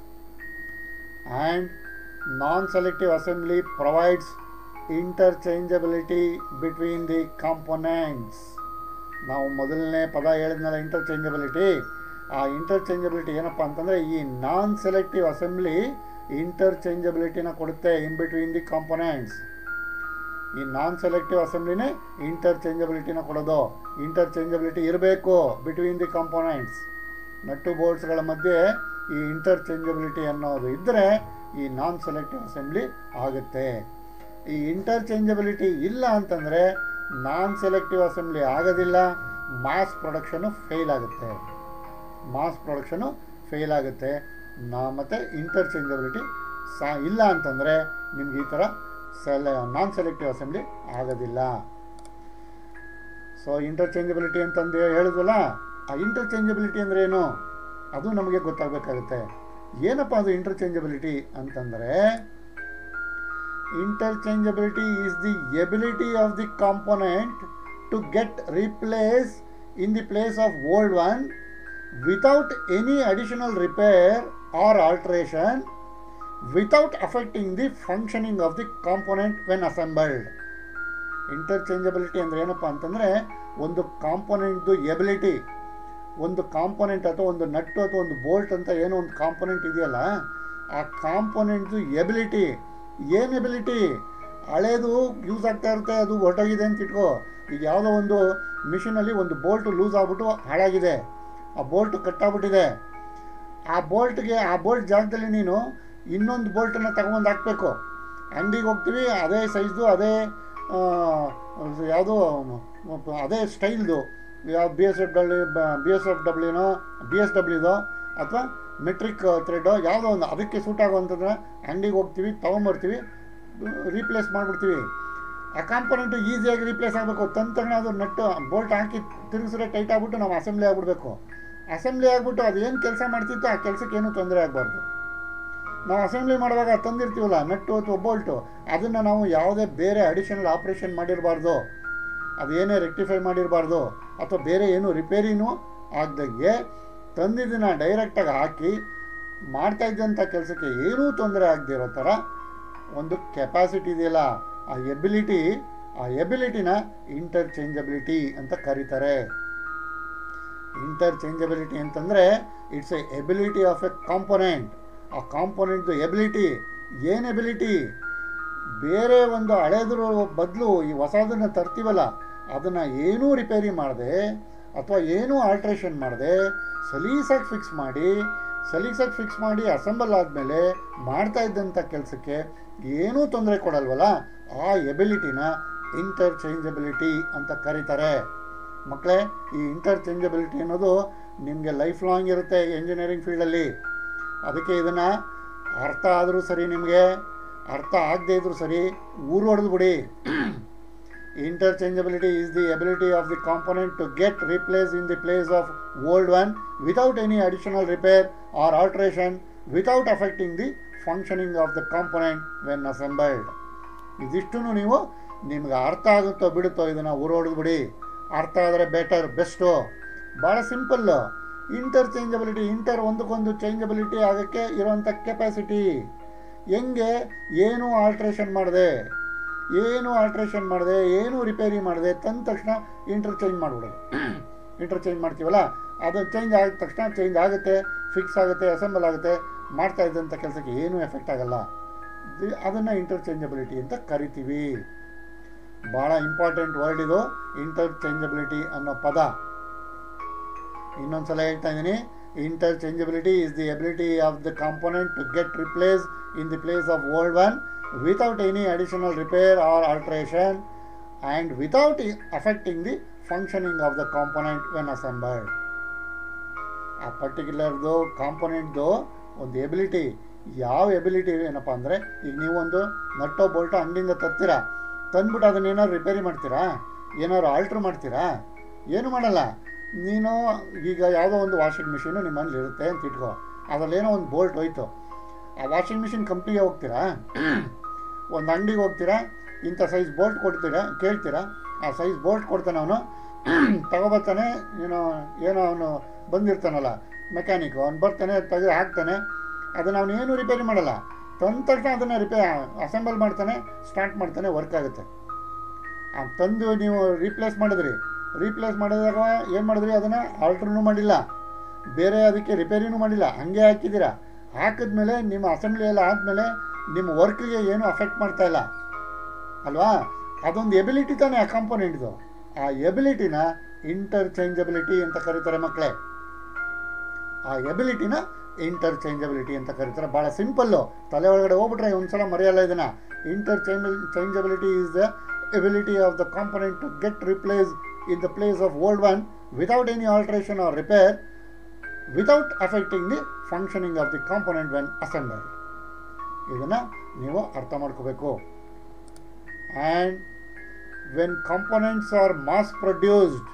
and non selective assembly provides interchangeability between the components ನಾವು ಮೊದಲನೇ ಪದ ಹೇಳಿದ್ನಲ್ಲ ಇಂಟರ್ಚೇಂಜಬಿಲಿಟಿ ಆ ಇಂಟರ್ಚೇಂಜಬಿಲಿಟಿ ಏನಪ್ಪ ಅಂತಂದರೆ ಈ ನಾನ್ ಸೆಲೆಕ್ಟಿವ್ ಅಸೆಂಬ್ಲಿ ಇಂಟರ್ಚೇಂಜಬಿಲಿಟಿನ ಕೊಡುತ್ತೆ ಇನ್ ಬಿಟ್ವೀನ್ ದಿ ಕಾಂಪೊನೆಂಟ್ಸ್ ಈ ನಾನ್ ಸೆಲೆಕ್ಟಿವ್ ಅಸೆಂಬ್ಲಿನೇ ಇಂಟರ್ಚೇಂಜಬಿಲಿಟಿನ ಕೊಡೋದು ಇಂಟರ್ಚೇಂಜಬಿಲಿಟಿ ಇರಬೇಕು ಬಿಟ್ವೀನ್ ದಿ ಕಾಂಪೊನೆಂಟ್ಸ್ ನಟ್ಟು ಬೋಲ್ಟ್ಸ್ಗಳ ಮಧ್ಯೆ ಈ ಇಂಟರ್ಚೇಂಜಬಿಲಿಟಿ ಅನ್ನೋದು ಇದ್ದರೆ ಈ ನಾನ್ ಸೆಲೆಕ್ಟಿವ್ ಅಸೆಂಬ್ಲಿ ಆಗುತ್ತೆ ಈ ಇಂಟರ್ಚೇಂಜಬಿಲಿಟಿ ಇಲ್ಲ ಅಂತಂದರೆ ನಾನ್ ಸೆಲೆಕ್ಟಿವ್ ಅಸೆಂಬ್ಲಿ ಆಗೋದಿಲ್ಲ ಮಾಸ್ ಪ್ರೊಡಕ್ಷನು ಫೇಲ್ ಆಗುತ್ತೆ ಮಾಸ್ ಪ್ರೊಡಕ್ಷನು ಫೇಲ್ ಆಗುತ್ತೆ ನಾ ಮತ್ತು ಇಂಟರ್ಚೇಂಜಬಿಲಿಟಿ ಸಾ ಇಲ್ಲ ಅಂತಂದರೆ ನಿಮ್ಗೆ ಈ ಥರ ಸೆಲೆ ನಾನ್ ಸೆಲೆಕ್ಟಿವ್ ಅಸೆಂಬ್ಲಿ ಆಗೋದಿಲ್ಲ ಸೊ ಇಂಟರ್ಚೇಂಜಬಿಲಿಟಿ ಅಂತಂದು ಹೇಳಿದ್ವಲ್ಲ ಆ ಇಂಟರ್ಚೇಂಜಬಿಲಿಟಿ ಅಂದರೆ ಏನು ಅದು ನಮಗೆ ಗೊತ್ತಾಗಬೇಕಾಗುತ್ತೆ ಏನಪ್ಪ ಅದು ಇಂಟರ್ಚೇಂಜಬಿಲಿಟಿ ಅಂತಂದರೆ interchangeability is the ability of the component to get replaced in the place of old one without any additional repair or alteration without affecting the functioning of the component when assembled interchangeability ಅಂದರೆ ಏನಪ್ಪ ಅಂತಂದರೆ ಒಂದು ಕಾಂಪೊನೆಂಟ್ದು ability ಒಂದು component ಅಥವಾ ಒಂದು nut ಅಥವಾ ಒಂದು bolt ಅಂತ ಏನೋ ಒಂದು ಕಾಂಪೊನೆಂಟ್ ಇದೆಯಲ್ಲ ಆ ಕಾಂಪೊನೆಂಟ್ದು ಎಬಿಲಿಟಿ ಏನು ಎಬಿಲಿಟಿ ಹಳೇದು ಯೂಸ್ ಆಗ್ತಾ ಇರುತ್ತೆ ಅದು ಹೊರಟೋಗಿದೆ ಅಂತ ಇಟ್ಕೋ ಈಗ ಯಾವುದೋ ಒಂದು ಮಿಷಿನಲ್ಲಿ ಒಂದು ಬೋಲ್ಟ್ ಲೂಸ್ ಆಗ್ಬಿಟ್ಟು ಹಾಳಾಗಿದೆ ಆ ಬೋಲ್ಟ್ ಕಟ್ಟಾಗ್ಬಿಟ್ಟಿದೆ ಆ ಬೋಲ್ಟ್ಗೆ ಆ ಬೋಲ್ಟ್ ಜಾಗದಲ್ಲಿ ನೀನು ಇನ್ನೊಂದು ಬೋಲ್ಟನ್ನು ತಗೊಂಡು ಹಾಕಬೇಕು ಅಂಗಡಿಗೆ ಹೋಗ್ತೀವಿ ಅದೇ ಸೈಜ್ದು ಅದೇ ಯಾವುದೋ ಅದೇ ಸ್ಟೈಲ್ದು ಯಾವ B S F W B S F ಡಬ್ಲ್ಯೂನೋ ಬಿ ಎಸ್ ಡಬ್ಲ್ಯೂದೋ ಅಥವಾ ಮೆಟ್ರಿಕ್ ಥ್ರೆಡ್ಡೋ ಯಾವುದೋ ಒಂದು ಅದಕ್ಕೆ ಸೂಟ್ ಆಗುವಂಥದ್ದನ್ನ ಅಂಗಡಿಗೆ ಹೋಗ್ತೀವಿ ತೊಗೊಂಬರ್ತೀವಿ ರೀಪ್ಲೇಸ್ ಮಾಡಿಬಿಡ್ತೀವಿ ಆ ಕಾಂಪೊನೆಂಟು ಈಸಿಯಾಗಿ ರೀಪ್ಲೇಸ್ ಆಗಬೇಕು ತಂದ ತಕ್ಷಣ ಅದು ನಟ್ಟು ಬೋಲ್ಟ್ ಹಾಕಿ ತಿರುಗಿಸಿದ್ರೆ ಟೈಟ್ ಆಗಿಬಿಟ್ಟು ನಾವು ಅಸೆಂಬ್ಲಿ ಆಗಿಬಿಡ್ಬೇಕು ಅಸೆಂಬ್ಲಿ ಆಗಿಬಿಟ್ಟು ಅದು ಏನು ಕೆಲಸ ಮಾಡ್ತಿತ್ತು ಆ ಕೆಲಸಕ್ಕೆ ಏನೂ ತೊಂದರೆ ಆಗಬಾರ್ದು ನಾವು ಅಸೆಂಬ್ಲಿ ಮಾಡುವಾಗ ತಂದಿರ್ತೀವಲ್ಲ ನಟ್ಟು ಅಥವಾ ಬೋಲ್ಟು ಅದನ್ನು ನಾವು ಯಾವುದೇ ಬೇರೆ ಅಡಿಷನಲ್ ಆಪ್ರೇಷನ್ ಮಾಡಿರಬಾರ್ದು ಅದೇನೇ ರೆಕ್ಟಿಫೈ ಮಾಡಿರಬಾರ್ದು ಅಥವಾ ಬೇರೆ ಏನು ರಿಪೇರಿನೂ ಆಗ್ದಂಗೆ ತಂದಿದ್ದನ್ನು ಡೈರೆಕ್ಟಾಗಿ ಹಾಕಿ ಮಾಡ್ತಾ ಇದ್ದಂಥ ಕೆಲಸಕ್ಕೆ ಏನೂ ತೊಂದರೆ ಆಗದಿರೋ ಥರ ಒಂದು ಕೆಪಾಸಿಟಿ ಇದೆಯಲ್ಲ ಆ ಎಬಿಲಿಟಿ ಆ ಎಬಿಲಿಟಿನ ಇಂಟರ್ಚೇಂಜಬಿಲಿಟಿ ಅಂತ ಕರೀತಾರೆ ಇಂಟರ್ಚೇಂಜಬಿಲಿಟಿ ಅಂತಂದರೆ it's a ability of a component ಆ ಕಾಂಪೊನೆಂಟ್ದು ಎಬಿಲಿಟಿ ಏನು ಎಬಿಲಿಟಿ ಬೇರೆ ಒಂದು ಹಳೇದ್ರ ಬದಲು ಈ ಹೊಸದನ್ನು ತರ್ತೀವಲ್ಲ ಅದನ್ನು ಏನೂ ರಿಪೇರಿ ಮಾಡದೆ ಅಥವಾ ಏನೂ ಆಲ್ಟ್ರೇಷನ್ ಮಾಡದೆ ಸಲೀಸಾಗಿ ಫಿಕ್ಸ್ ಮಾಡಿ ಸಲೀಸಾಗಿ ಫಿಕ್ಸ್ ಮಾಡಿ ಅಸೆಂಬಲ್ ಆದಮೇಲೆ ಮಾಡ್ತಾ ಇದ್ದಂಥ ಕೆಲಸಕ್ಕೆ ಏನೂ ತೊಂದರೆ ಕೊಡಲ್ವಲ್ಲ ಆ ಎಬಿಲಿಟಿನ ಇಂಟರ್ಚೇಂಜಬಿಲಿಟಿ ಅಂತ ಕರೀತಾರೆ ಮಕ್ಕಳೇ ಈ ಇಂಟರ್ಚೇಂಜಬಿಲಿಟಿ ಅನ್ನೋದು ನಿಮಗೆ ಲೈಫ್ ಲಾಂಗ್ ಇರುತ್ತೆ ಇಂಜಿನಿಯರಿಂಗ್ ಫೀಲ್ಡಲ್ಲಿ ಅದಕ್ಕೆ ಇದನ್ನು ಅರ್ಥ ಆದರೂ ಸರಿ ನಿಮಗೆ ಅರ್ಥ ಆಗದೇ ಇದ್ರೂ ಸರಿ ಊರು ಹೊಡೆದು ಬಿಡಿ interchangeability is the ability of the component to get replaced in the place of old one without any additional repair or alteration without affecting the functioning of the component when assembled ಇದಿಷ್ಟು ನೀವು ನಿಮ್ಗೆ ಅರ್ಥ ಆಗುತ್ತೋ ಬಿಡುತ್ತೋ ಇದನ್ನು ಊರೋಡಿದು ಬಿಡಿ ಅರ್ಥ ಆದರೆ better best ಭಾಳ ಸಿಂಪಲ್ಲು ಇಂಟರ್ಚೇಂಜಬಿಲಿಟಿ ಇಂಟರ್ ಒಂದಕ್ಕೊಂದು ಚೇಂಜಬಿಲಿಟಿ ಆಗೋಕ್ಕೆ ಇರೋವಂಥ ಕೆಪಾಸಿಟಿ ಹೆಂಗೆ ಏನೂ ಆಲ್ಟ್ರೇಷನ್ ಮಾಡಿದೆ ಏನು ಆಲ್ಟ್ರೇಷನ್ ಮಾಡಿದೆ ಏನು ರಿಪೇರಿ ಮಾಡಿದೆ ತಂದ ತಕ್ಷಣ ಇಂಟರ್ಚೇಂಜ್ ಮಾಡಿಬಿಡೋದು ಇಂಟರ್ಚೇಂಜ್ ಮಾಡ್ತೀವಲ್ಲ ಅದು ಚೇಂಜ್ ಆಗಿದ ತಕ್ಷಣ ಚೇಂಜ್ ಆಗುತ್ತೆ ಫಿಕ್ಸ್ ಆಗುತ್ತೆ ಅಸೆಂಬಲ್ ಆಗುತ್ತೆ ಮಾಡ್ತಾ ಇದ್ದಂಥ ಕೆಲಸಕ್ಕೆ ಏನೂ ಎಫೆಕ್ಟ್ ಆಗಲ್ಲ ಅದನ್ನು ಇಂಟರ್ಚೇಂಜಬಿಲಿಟಿ ಅಂತ ಕರಿತೀವಿ ಭಾಳ ಇಂಪಾರ್ಟೆಂಟ್ ವರ್ಡ್ ಇದು ಇಂಟರ್ಚೇಂಜಬಿಲಿಟಿ ಅನ್ನೋ ಪದ ಇನ್ನೊಂದು ಸಲ ಹೇಳ್ತಾ ಇದ್ದೀನಿ interchangeability is the ability of the component to get replace in the place of old one without any additional repair or alteration and without affecting the functioning of the component when assembled. ಆ ಪರ್ಟಿಕ್ಯುಲರ್ದು ಕಾಂಪೊನೆಂಟ್ದು ಒಂದು ability ಯಾವ ability ಏನಪ್ಪ ಅಂದರೆ ಈಗ ನೀವೊಂದು ನಟ್ಟೋ ಬೋಲ್ಟೋ ಅಂಗಡಿಯಿಂದ ತರ್ತೀರಾ ತಂದ್ಬಿಟ್ಟು ಅದನ್ನ ಏನಾದ್ರು ರಿಪೇರಿ ಮಾಡ್ತೀರಾ ಏನಾದ್ರು ಆಲ್ಟ್ರ್ ಮಾಡ್ತೀರಾ ಏನು ಮಾಡಲ್ಲ ನೀನು ಈಗ ಯಾವುದೋ ಒಂದು ವಾಷಿಂಗ್ ಮಿಷಿನು ನಿಮ್ಮ ಮನೇಲಿ ಇರುತ್ತೆ ಅಂತ ಇಟ್ಕೋ ಅದರಲ್ಲೇನೋ ಒಂದು ಬೋಲ್ಟ್ ಹೋಯ್ತು ಆ ವಾಷಿಂಗ್ ಮಿಷಿನ್ ಕಂಪ್ನಿಗೆ ಹೋಗ್ತೀರಾ ಒಂದು ಅಂಗಡಿಗೆ ಹೋಗ್ತೀರಾ ಇಂಥ ಸೈಜ್ ಬೋಲ್ಟ್ ಕೊಡ್ತೀರಾ ಕೇಳ್ತೀರಾ ಆ ಸೈಜ್ ಬೋಲ್ಟ್ ಕೊಡ್ತಾನೆ ಅವನು ತಗೊಬರ್ತಾನೆ ಏನೋ ಏನೋ ಅವನು ಬಂದಿರ್ತಾನಲ್ಲ ಮೆಕ್ಯಾನಿಕ್ ಅವ್ನು ಬರ್ತಾನೆ ತೆಗೆದು ಹಾಕ್ತಾನೆ ಅದನ್ನು ಅವನು ಏನು ರಿಪೇರಿ ಮಾಡಲ್ಲ ತಂದ ತಕ್ಷಣ ಅದನ್ನು ರಿಪೇ ಅಸೆಂಬಲ್ ಮಾಡ್ತಾನೆ ಸ್ಟಾರ್ಟ್ ಮಾಡ್ತಾನೆ ವರ್ಕ್ ಆಗುತ್ತೆ ಆ ತಂದು ನೀವು ರೀಪ್ಲೇಸ್ ಮಾಡಿದ್ರಿ ರೀಪ್ಲೇಸ್ ಮಾಡಿದಾಗ ಏನು ಮಾಡಿದ್ರಿ ಅದನ್ನು ಆಲ್ಟ್ರೂ ಮಾಡಿಲ್ಲ ಬೇರೆ ಅದಕ್ಕೆ ರಿಪೇರಿನೂ ಮಾಡಿಲ್ಲ ಹಾಗೆ ಹಾಕಿದ್ದೀರಾ ಹಾಕಿದ್ಮೇಲೆ ನಿಮ್ಮ ಅಸೆಂಬ್ಲಿ ಎಲ್ಲ ಆದಮೇಲೆ ನಿಮ್ಮ ವರ್ಕ್ಗೆ ಏನು ಅಫೆಕ್ಟ್ ಮಾಡ್ತಾ ಇಲ್ಲ ಅಲ್ವಾ ಅದೊಂದು ಎಬಿಲಿಟಿ ತಾನೇ ಆ ಕಾಂಪೊನೆಂಟ್ದು ಆ ಎಬಿಲಿಟಿನ ಇಂಟರ್ಚೇಂಜಬಿಲಿಟಿ ಅಂತ ಕರೀತಾರೆ ಮಕ್ಕಳೇ ಆ ಎಬಿಲಿಟಿನ ಇಂಟರ್ಚೇಂಜಬಿಲಿಟಿ ಅಂತ ಕರೀತಾರೆ ಭಾಳ ಸಿಂಪಲ್ಲು ತಲೆ ಒಳಗಡೆ ಹೋಗ್ಬಿಟ್ರೆ ಒಂದ್ಸಲ ಮರೆಯಲ್ಲ ಇದನ್ನು interchange changeability is the ability of the component to get replace in the place of old one without any alteration or repair without affecting the functioning of the component when assemble ಇದನ್ನು ನೀವು ಅರ್ಥ ಮಾಡ್ಕೋಬೇಕು and when components are mass produced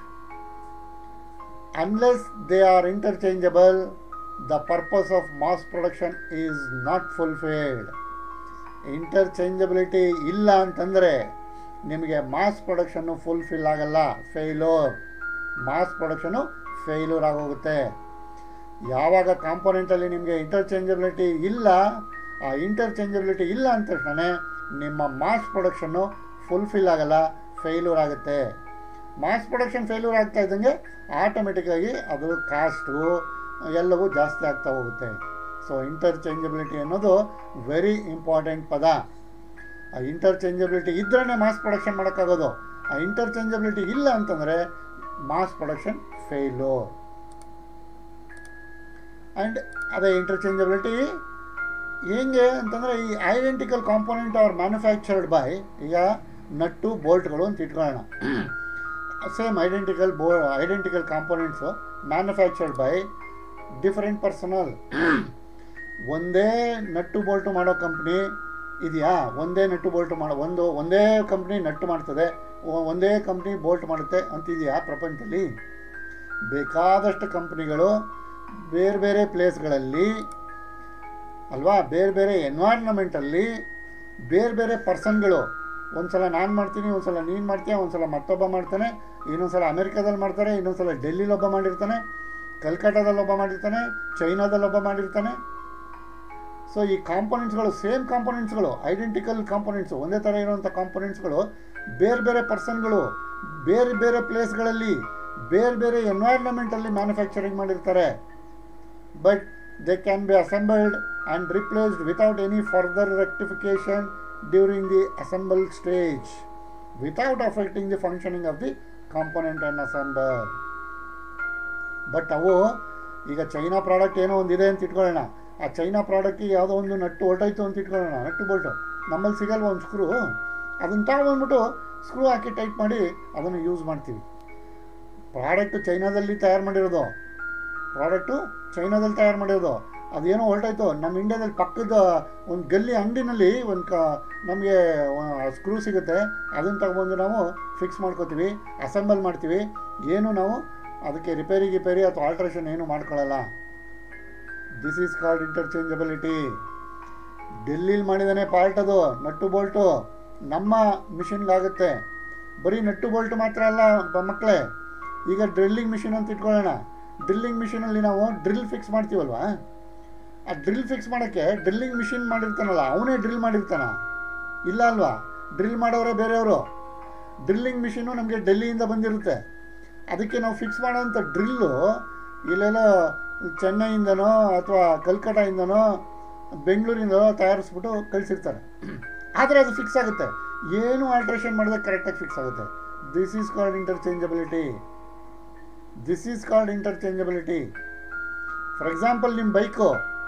unless they are interchangeable the purpose of mass production is not fulfilled interchangeability ಇಲ್ಲ ಅಂತಂದರೆ ನಿಮಗೆ mass production fulfil ಆಗಲ್ಲ failure mass production failure ಆಗೋಗುತ್ತೆ ಯಾವಾಗ ಕಾಂಪೊನೆಂಟಲ್ಲಿ ನಿಮಗೆ ಇಂಟರ್ಚೇಂಜಬಿಲಿಟಿ ಇಲ್ಲ ಆ ಇಂಟರ್ಚೇಂಜಬಿಲಿಟಿ ಇಲ್ಲ ಅಂದ ತಕ್ಷಣ ನಿಮ್ಮ ಮಾಸ್ ಪ್ರೊಡಕ್ಷನ್ನು ಫುಲ್ಫಿಲ್ ಆಗಲ್ಲ ಫೇಲ್ಯೂರ್ ಆಗುತ್ತೆ ಮಾಸ್ ಪ್ರೊಡಕ್ಷನ್ ಫೇಲ್ಯೂರ್ ಆಗ್ತಾ ಇದ್ದಂಗೆ ಆಟೋಮೆಟಿಕ್ಕಾಗಿ ಅದು ಕಾಸ್ಟು ಎಲ್ಲವೂ ಜಾಸ್ತಿ ಆಗ್ತಾ ಹೋಗುತ್ತೆ ಸೊ ಇಂಟರ್ಚೇಂಜಬಿಲಿಟಿ ಅನ್ನೋದು ವೆರಿ ಇಂಪಾರ್ಟೆಂಟ್ ಪದ ಆ ಇಂಟರ್ಚೇಂಜಬಿಲಿಟಿ ಇದ್ರೇ ಮಾಸ್ ಪ್ರೊಡಕ್ಷನ್ ಮಾಡೋಕ್ಕಾಗೋದು ಆ ಇಂಟರ್ಚೇಂಜಬಿಲಿಟಿ ಇಲ್ಲ ಅಂತಂದರೆ ಮಾಸ್ ಪ್ರೊಡಕ್ಷನ್ ಫೇಲ್ಯೂರ್ ಆ್ಯಂಡ್ ಅದೇ ಇಂಟರ್ಚೇಂಜಬಿಲಿಟಿ ಹೆಂಗೆ ಅಂತಂದರೆ ಈ identical component are manufactured by ಈಗ ನಟ್ಟು ಬೋಲ್ಟ್ಗಳು ಅಂತ ಇಟ್ಕೊಳ್ಳೋಣ ಸೇಮ್ ಐಡೆಂಟಿಕಲ್ ಬೋ identical components manufactured by different personal ಒಂದೇ ನಟ್ಟು ಬೋಲ್ಟು ಮಾಡೋ ಕಂಪ್ನಿ ಇದೆಯಾ ಒಂದೇ ನಟ್ಟು ಬೋಲ್ಟು ಮಾಡೋ ಒಂದು ಒಂದೇ ಕಂಪ್ನಿ ನಟ್ಟು ಮಾಡ್ತದೆ ಒ- ಒಂದೇ ಕಂಪ್ನಿ ಬೋಲ್ಟ್ ಮಾಡುತ್ತೆ ಅಂತಿದೆಯಾ ಪ್ರಪಂಚದಲ್ಲಿ ಬೇಕಾದಷ್ಟು ಕಂಪ್ನಿಗಳು ಬೇರೆ ಬೇರೆ ಪ್ಲೇಸ್ಗಳಲ್ಲಿ ಅಲ್ವಾ ಬೇರೆ ಬೇರೆ ಎನ್ವೈರ್ನಮೆಂಟಲ್ಲಿ ಬೇರೆ ಬೇರೆ ಪರ್ಸನ್ಗಳು ಒಂದ್ಸಲ ನಾನು ಮಾಡ್ತೀನಿ ಒಂದ್ಸಲ ನೀನು ಮಾಡ್ತೀಯ ಒಂದ್ಸಲ ಮತ್ತೊಬ್ಬ ಮಾಡ್ತಾನೆ ಇನ್ನೊಂದ್ಸಲ ಅಮೆರಿಕಾದಲ್ಲಿ ಮಾಡ್ತಾರೆ ಇನ್ನೊಂದ್ಸಲ ಡೆಲ್ಲಿಲಿ ಒಬ್ಬ ಮಾಡಿರ್ತಾನೆ ಕಲ್ಕಟ್ಟಾದಲ್ಲಿ ಒಬ್ಬ ಮಾಡಿರ್ತಾನೆ ಚೈನಾದಲ್ಲಿ ಒಬ್ಬ ಮಾಡಿರ್ತಾನೆ ಸೊ ಈ ಕಾಂಪೊನೆಂಟ್ಸ್ಗಳು ಸೇಮ್ ಕಾಂಪೊನೆಂಟ್ಸ್ಗಳು ಐಡೆಂಟಿಕಲ್ ಕಾಂಪೊನೆಂಟ್ಸು ಒಂದೇ ಥರ ಇರುವಂಥ ಕಾಂಪೊನೆಂಟ್ಸ್ಗಳು ಬೇರೆ ಬೇರೆ ಪರ್ಸನ್ಗಳು ಬೇರೆ ಬೇರೆ ಪ್ಲೇಸ್ಗಳಲ್ಲಿ ಬೇರೆ ಬೇರೆ ಎನ್ವೈರ್ನಮೆಂಟಲ್ಲಿ ಮ್ಯಾನುಫ್ಯಾಕ್ಚರಿಂಗ್ ಮಾಡಿರ್ತಾರೆ but they can be assembled and replaced without any further rectification during the assemble stage without affecting the functioning of the component and assemble but ಅವು ಈಗ ಚೈನಾ ಪ್ರಾಡಕ್ಟ್ ಏನೋ ಒಂದಿದೆ ಅಂತ ಇಟ್ಕೊಳ್ಳೋಣ ಆ ಚೈನಾ ಪ್ರಾಡಕ್ಟಿಗೆ ಯಾವುದೋ ಒಂದು ನಟ್ಟು ಹೊರ್ಟೋಯ್ತು ಅಂತ ಇಟ್ಕೊಳ್ಳೋಣ ನಟ್ಟು ಬೋಲ್ಟು ನಮ್ಮಲ್ಲಿ ಸಿಗಲ್ವ ಒಂದು ಸ್ಕ್ರೂ ಅದನ್ನು ತಗೊಂಡ್ಬಿಟ್ಟು ಸ್ಕ್ರೂ ಹಾಕಿ ಟೈಟ್ ಮಾಡಿ ಅದನ್ನು ಯೂಸ್ ಮಾಡ್ತೀವಿ ಪ್ರಾಡಕ್ಟು ಚೈನಾದಲ್ಲಿ ತಯಾರು ಮಾಡಿರೋದು ಪ್ರಾಡಕ್ಟು ಚೈನಾದಲ್ಲಿ ತಯಾರು ಮಾಡಿರೋದು ಅದೇನೋ ಹೊರಟಾಯ್ತು ನಮ್ಮ ಇಂಡಿಯಾದಲ್ಲಿ ಪಕ್ಕದ ಒಂದು ಗಲ್ಲಿ ಅಂಗಡಿನಲ್ಲಿ ಒಂದು ಕ ನಮಗೆ ಸ್ಕ್ರೂ ಸಿಗುತ್ತೆ ಅದನ್ನು ತಗೊಬಂದು ನಾವು ಫಿಕ್ಸ್ ಮಾಡ್ಕೋತೀವಿ ಅಸೆಂಬಲ್ ಮಾಡ್ತೀವಿ ಏನು ನಾವು ಅದಕ್ಕೆ ರಿಪೇರಿ ಗಿಪೇರಿ ಅಥವಾ ಆಲ್ಟ್ರೇಷನ್ ಏನು ಮಾಡ್ಕೊಳ್ಳಲ್ಲ ದಿಸ್ ಈಸ್ ಕಾಲ್ಡ್ ಇಂಟರ್ಚೇಂಜಬಿಲಿಟಿ ಡೆಲ್ಲಿಲಿ ಮಾಡಿದಾನೆ ಪಾರ್ಟ್ ಅದು ನಟ್ಟು ಬೋಲ್ಟು ನಮ್ಮ ಮಿಷಿನ್ಗಾಗುತ್ತೆ ಬರೀ ನಟ್ಟು ಬೋಲ್ಟ್ ಮಾತ್ರ ಅಲ್ಲ ಬ- ಮಕ್ಕಳೇ ಈಗ ಡ್ರಿಲ್ಲಿಂಗ್ ಮಿಷಿನ್ ಅಂತ ಇಟ್ಕೊಳ್ಳೋಣ ಡ್ರಿಲ್ಲಿಂಗ್ ಮಿಷಿನಲ್ಲಿ ನಾವು ಡ್ರಿಲ್ ಫಿಕ್ಸ್ ಮಾಡ್ತೀವಲ್ವಾ ಆ ಡ್ರಿಲ್ ಫಿಕ್ಸ್ ಮಾಡೋಕ್ಕೆ ಡ್ರಿಲ್ಲಿಂಗ್ ಮಿಷಿನ್ ಮಾಡಿರ್ತಾನಲ್ಲ ಅವನೇ ಡ್ರಿಲ್ ಮಾಡಿರ್ತಾನ ಇಲ್ಲ ಅಲ್ವಾ ಡ್ರಿಲ್ ಮಾಡೋರೇ ಬೇರೆಯವರು ಡ್ರಿಲ್ಲಿಂಗ್ ಮಿಷಿನ್ನು ನಮಗೆ ಡೆಲ್ಲಿಯಿಂದ ಬಂದಿರುತ್ತೆ ಅದಕ್ಕೆ ನಾವು ಫಿಕ್ಸ್ ಮಾಡೋವಂಥ ಡ್ರಿಲ್ಲು ಇಲ್ಲೆಲ್ಲೋ ಚೆನ್ನೈಯಿಂದನೋ ಅಥವಾ ಕಲ್ಕಟ್ಟಾಯಿಂದನೋ ಬೆಂಗಳೂರಿಂದನೋ ತಯಾರಿಸ್ಬಿಟ್ಟು ಕಳಿಸಿರ್ತಾರೆ ಆದರೆ ಅದು ಫಿಕ್ಸ್ ಆಗುತ್ತೆ ಏನು ಆಲ್ಟ್ರೇಷನ್ ಮಾಡಿದ್ರೆ ಕರೆಕ್ಟಾಗಿ ಫಿಕ್ಸ್ ಆಗುತ್ತೆ this is called interchangeability this is called interchangeability for example ನಿಮ್ಮ ಬೈಕು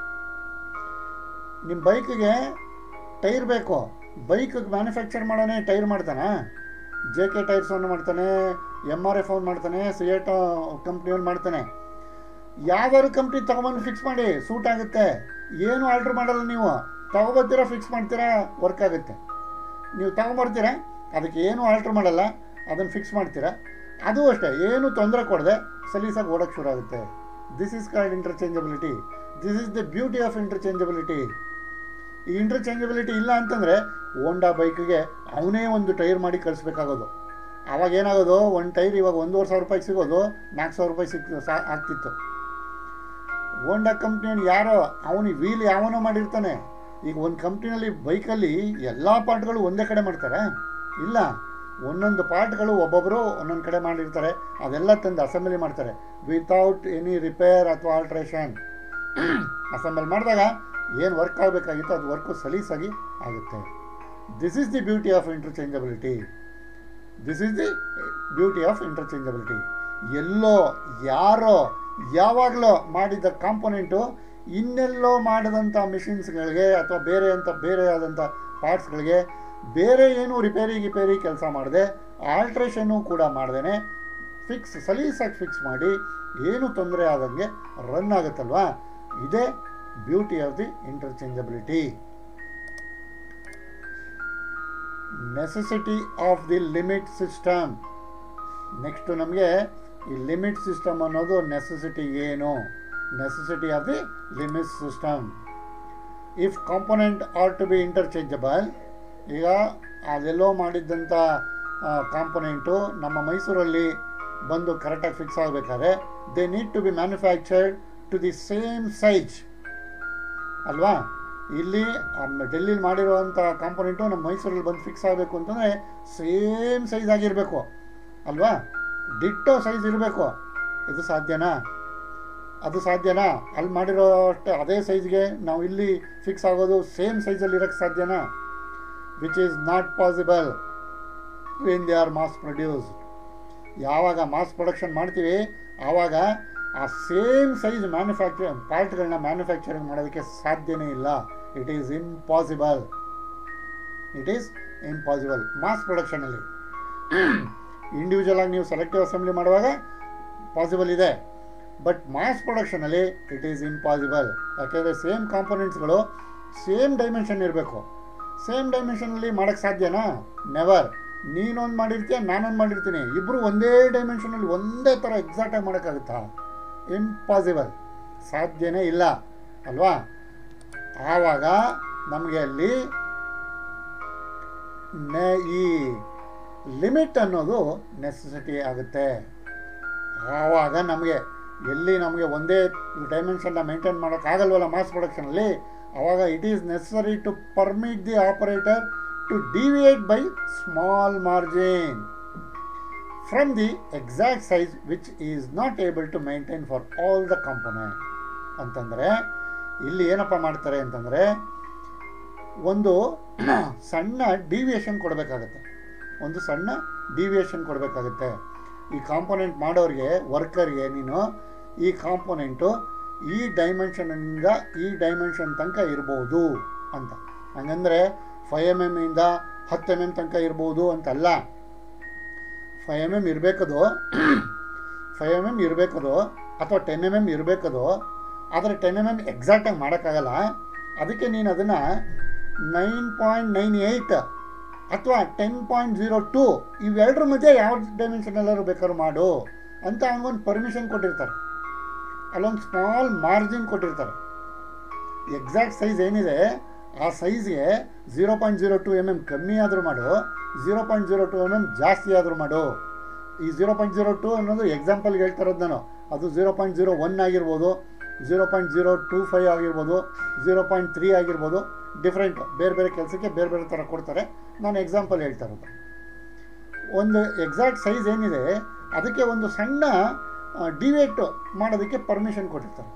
ನಿಮ್ಮ ಬೈಕಿಗೆ ಟೈರ್ ಬೇಕು ಬೈಕಿಗೆ ಮ್ಯಾನುಫ್ಯಾಕ್ಚರ್ ಮಾಡೋನೇ ಟೈರ್ ಮಾಡ್ತಾನೆ ಜೆ ಕೆ ಟೈರ್ಸ್ ಅವನು ಮಾಡ್ತಾನೆ ಎಮ್ ಆರ್ ಎಫ್ ಅವ್ನು ಮಾಡ್ತಾನೆ ಸಿಯೇಟೋ ಕಂಪ್ನಿಯವ್ನು ಮಾಡ್ತಾನೆ ಯಾವ್ದಾದ್ರು ಕಂಪ್ನಿ ತಗೊಂಬಂದು ಫಿಕ್ಸ್ ಮಾಡಿ ಸೂಟ್ ಆಗುತ್ತೆ ಏನು ಆರ್ಡ್ರ್ ಮಾಡಲ್ಲ ನೀವು ತಗೊಬರ್ತೀರಾ ಫಿಕ್ಸ್ ಮಾಡ್ತೀರಾ ವರ್ಕ್ ಆಗುತ್ತೆ ನೀವು ತಗೊಂಬರ್ತೀರಾ ಅದಕ್ಕೆ ಏನು ಆಲ್ಟ್ರ್ ಮಾಡಲ್ಲ ಅದನ್ನು ಫಿಕ್ಸ್ ಮಾಡ್ತೀರಾ ಅದು ಅಷ್ಟೇ ಏನು ತೊಂದರೆ ಕೊಡದೆ ಸಲೀಸಾಗಿ ಓಡೋಕ್ಕೆ ಶುರು ಆಗುತ್ತೆ this is called interchangeability this is the beauty of interchangeability ಈ ಇಂಟರ್ಚೇಂಜಬಿಲಿಟಿ ಇಲ್ಲ ಅಂತಂದರೆ ಹೋಂಡಾ ಬೈಕಿಗೆ ಅವನೇ ಒಂದು ಟೈರ್ ಮಾಡಿ ಕಳಿಸ್ಬೇಕಾಗೋದು ಆವಾಗ ಏನಾಗೋದು ಒಂದು ಟೈರ್ ಇವಾಗ ಒಂದೂವರೆ ಸಾವಿರ ರೂಪಾಯಿಗೆ ಸಿಗೋದು ನಾಲ್ಕು ಸಾವಿರ ರೂಪಾಯಿ ಸಿಕ್ ಸಾ ಆಗ್ತಿತ್ತು ಹೋಂಡಾ ಕಂಪ್ನಿಯನ್ನು ಯಾರೋ ಅವನಿಗೆ ವೀಲ್ ಯಾವನೋ ಮಾಡಿರ್ತಾನೆ ಈಗ ಒಂದು ಕಂಪ್ನಿನಲ್ಲಿ ಬೈಕಲ್ಲಿ ಎಲ್ಲ ಪಾರ್ಟ್ಗಳು ಒಂದೇ ಕಡೆ ಮಾಡ್ತಾರೆ ಇಲ್ಲ ಒಂದೊಂದು ಪಾರ್ಟ್ಗಳು ಒಬ್ಬೊಬ್ಬರು ಒಂದೊಂದು ಕಡೆ ಮಾಡಿರ್ತಾರೆ ಅದೆಲ್ಲ ತಂದು ಅಸೆಂಬ್ಲಿ ಮಾಡ್ತಾರೆ ವಿತೌಟ್ ಎನಿ ರಿಪೇರ್ ಅಥವಾ ಆಲ್ಟ್ರೇಷನ್ ಅಸೆಂಬಲ್ ಮಾಡಿದಾಗ ಏನು ವರ್ಕ್ ಆಗಬೇಕಾಗಿತ್ತು ಅದು ವರ್ಕು ಸಲೀಸಾಗಿ ಆಗುತ್ತೆ this is the beauty of interchangeability this is the beauty of interchangeability ಎಲ್ಲೋ ಯಾರೋ ಯಾವಾಗಲೋ ಮಾಡಿದ ಕಾಂಪೊನೆಂಟು ಇನ್ನೆಲ್ಲೋ ಮಾಡಿದಂಥ ಮಿಷಿನ್ಸ್ಗಳಿಗೆ ಅಥವಾ ಬೇರೆ ಅಂತ ಬೇರೆ ಆದಂಥ ಪಾರ್ಟ್ಸ್ಗಳಿಗೆ ಬೇರೆ ಏನು ರಿಪೇರಿ ಗಿಪೇರಿ ಕೆಲಸ ಮಾಡದೆ ಆಲ್ಟ್ರೇಷನ್ನು ಕೂಡ ಮಾಡ್ದೇ ಫಿಕ್ಸ್ ಸಲೀಸಾಗಿ ಫಿಕ್ಸ್ ಮಾಡಿ ಏನು ತೊಂದರೆ ಆದಂಗೆ ರನ್ ಆಗುತ್ತಲ್ವಾ ಇದೇ beauty of the interchangeability necessity of the limit system next ನಮಗೆ ಈ ಲಿಮಿಟ್ ಸಿಸ್ಟಮ್ ಅನ್ನೋದು ನೆಸೆಸಿಟಿ ಏನು necessity of the limit system if component are to be interchangeable ಈಗ ಅದೆಲ್ಲೋ ಮಾಡಿದ್ದಂಥ ಕಾಂಪೊನೆಂಟು ನಮ್ಮ ಮೈಸೂರಲ್ಲಿ ಬಂದು ಕರೆಕ್ಟಾಗಿ ಫಿಕ್ಸ್ ಆಗಬೇಕಾದ್ರೆ they need to be manufactured to the same size ಅಲ್ವಾ ಇಲ್ಲಿ ಡೆಲ್ಲಿಲಿ ಮಾಡಿರುವಂಥ ಕಾಂಪೊನೆಂಟು ನಮ್ಮ ಮೈಸೂರಲ್ಲಿ ಬಂದು ಫಿಕ್ಸ್ ಆಗಬೇಕು ಅಂತಂದರೆ ಸೇಮ್ ಸೈಜ್ ಆಗಿರಬೇಕು ಅಲ್ವಾ ಡಿಟ್ಟೋ ಸೈಜ್ ಇರಬೇಕು ಇದು ಸಾಧ್ಯನಾ ಅದು ಸಾಧ್ಯನಾ ಅಲ್ಲಿ ಮಾಡಿರೋ ಅಷ್ಟೇ ಅದೇ ಸೈಜ್ಗೆ ನಾವು ಇಲ್ಲಿ ಫಿಕ್ಸ್ ಆಗೋದು ಸೇಮ್ ಸೈಜಲ್ಲಿ ಇರೋಕ್ಕೆ ಸಾಧ್ಯನಾ which is not possible when they are mass produced ಯಾವಾಗ ಮಾಸ್ ಪ್ರೊಡಕ್ಷನ್ ಮಾಡ್ತೀವಿ ಆವಾಗ ಆ ಸೇಮ್ ಸೈಜ್ ಮ್ಯಾನುಫ್ಯಾಕ್ಚರ್ ಪಾರ್ಟ್ಗಳನ್ನ ಮ್ಯಾನುಫ್ಯಾಕ್ಚರಿಂಗ್ ಮಾಡೋದಕ್ಕೆ ಸಾಧ್ಯನೇ ಇಲ್ಲ it is impossible it is impossible mass ಪ್ರೊಡಕ್ಷನಲ್ಲಿ ಇಂಡಿವಿಜುವಲ್ ಆಗಿ ನೀವು ಸೆಲೆಕ್ಟಿವ್ ಅಸೆಂಬ್ಲಿ ಮಾಡುವಾಗ ಪಾಸಿಬಲ್ ಇದೆ ಬಟ್ ಮಾಸ್ ಪ್ರೊಡಕ್ಷನಲ್ಲಿ ಇಟ್ ಈಸ್ ಇಂಪಾಸಿಬಲ್ ಯಾಕೆಂದರೆ ಸೇಮ್ ಕಾಂಪೊನೆಂಟ್ಸ್ಗಳು ಸೇಮ್ ಡೈಮೆನ್ಷನ್ ಇರಬೇಕು ಸೇಮ್ ಡೈಮೆನ್ಷನಲ್ಲಿ ಮಾಡೋಕ್ಕೆ ಸಾಧ್ಯನಾ ನೆವರ್ ನೀನೊಂದು ಮಾಡಿರ್ತೀಯ ನಾನೊಂದು ಮಾಡಿರ್ತೀನಿ ಇಬ್ಬರು ಒಂದೇ ಡೈಮೆನ್ಷನಲ್ಲಿ ಒಂದೇ ಥರ ಎಕ್ಸಾಕ್ಟಾಗಿ ಮಾಡೋಕ್ಕಾಗುತ್ತಾ ಇಂಪಾಸಿಬಲ್ ಸಾಧ್ಯನೇ ಇಲ್ಲ ಅಲ್ವಾ ಆವಾಗ ನಮಗೆ ಅಲ್ಲಿ ನೆ ಈ ಲಿಮಿಟ್ ಅನ್ನೋದು ನೆಸೆಸಿಟಿ ಆಗುತ್ತೆ ಆವಾಗ ನಮಗೆ ಎಲ್ಲಿ ನಮಗೆ ಒಂದೇ ಡೈಮೆನ್ಷನ್ನ ಮೇಂಟೈನ್ ಮಾಡೋಕ್ಕಾಗಲ್ವಲ್ಲ ಮಾಸ್ ಪ್ರೊಡಕ್ಷನಲ್ಲಿ ಆವಾಗ it is necessary to permit the operator to deviate by small margin from the exact size which is not able to maintain for all the component ಅಂತಂದರೆ ಇಲ್ಲಿ ಏನಪ್ಪ ಮಾಡ್ತಾರೆ ಅಂತಂದರೆ ಒಂದು ಸಣ್ಣ ಡಿವಿಯೇಷನ್ ಕೊಡಬೇಕಾಗತ್ತೆ ಒಂದು ಸಣ್ಣ ಡಿವಿಯೇಷನ್ ಕೊಡಬೇಕಾಗತ್ತೆ ಈ ಕಾಂಪೊನೆಂಟ್ ಮಾಡೋರಿಗೆ ವರ್ಕರ್ಗೆ ನೀನು ಈ ಕಾಂಪೊನೆಂಟು ಈ ಡೈಮೆನ್ಷನಿಂದ ಈ ಡೈಮೆನ್ಷನ್ ತನಕ ಇರ್ಬೋದು ಅಂತ ಹಂಗಂದರೆ ಫೈವ್ ಎಮ್ ಎಮ್ಮಿಂದ ಹತ್ತು ಎಮ್ ಎಮ್ ತನಕ ಇರ್ಬೋದು ಅಂತಲ್ಲ ಫೈವ್ ಎಮ್ ಎಮ್ ಇರಬೇಕದು ಫೈವ್ ಎಮ್ ಎಮ್ ಇರಬೇಕದು ಅಥವಾ ಟೆನ್ ಎಮ್ ಎಮ್ ಇರಬೇಕದು ಆದರೆ ಟೆನ್ ಎಮ್ ಎಮ್ ಎಕ್ಸಾಕ್ಟಾಗಿ ಮಾಡೋಕ್ಕಾಗಲ್ಲ ಅದಕ್ಕೆ ನೀನು ಅದನ್ನು ನೈನ್ ಪಾಯಿಂಟ್ ನೈನ್ ಏಯ್ಟ್ ಅಥವಾ ಟೆನ್ ಪಾಯಿಂಟ್ ಜೀರೋ ಟು ಇವೆರಡರ ಮಧ್ಯೆ ಯಾವ ಡೈಮೆನ್ಷನಲ್ಲಾದ್ರು ಬೇಕಾದ್ರೂ ಮಾಡು ಅಂತ ಅವನಿಗೊಂದು ಪರ್ಮಿಷನ್ ಕೊಟ್ಟಿರ್ತಾರೆ ಅಲ್ಲೊಂದು ಸ್ಮಾಲ್ ಮಾರ್ಜಿನ್ ಕೊಟ್ಟಿರ್ತಾರೆ ಎಕ್ಸಾಕ್ಟ್ ಸೈಜ್ ಏನಿದೆ ಆ ಸೈಜ್ಗೆ zero point zero two M M ಕಮ್ಮಿ ಆದರೂ ಮಾಡು zero point zero two M M ಜಾಸ್ತಿ ಆದರೂ ಮಾಡು ಈ ಝೀರೋ ಪಾಯಿಂಟ್ ಜೀರೋ ಟು ಅನ್ನೋದು ಎಕ್ಸಾಂಪಲ್ಗೆ ಹೇಳ್ತಾ ಇರೋದು ನಾನು ಅದು ಝೀರೋ ಪಾಯಿಂಟ್ ಜೀರೋ ಒನ್ ಆಗಿರ್ಬೋದು zero point zero two five ಆಗಿರ್ಬೋದು ಝೀರೋ ಪಾಯಿಂಟ್ ತ್ರೀ ಆಗಿರ್ಬೋದು ಡಿಫ್ರೆಂಟ್ ಬೇರೆ ಬೇರೆ ಕೆಲಸಕ್ಕೆ ಬೇರೆ ಬೇರೆ ಥರ ಕೊಡ್ತಾರೆ ನಾನು ಎಕ್ಸಾಂಪಲ್ ಹೇಳ್ತಾ ಇರೋದು ಒಂದು ಎಕ್ಸಾಕ್ಟ್ ಸೈಜ್ ಏನಿದೆ ಅದಕ್ಕೆ ಒಂದು ಸಣ್ಣ ಡಿವೇಟ್ ಮಾಡೋದಕ್ಕೆ ಪರ್ಮಿಷನ್ ಕೊಟ್ಟಿರ್ತಾರೆ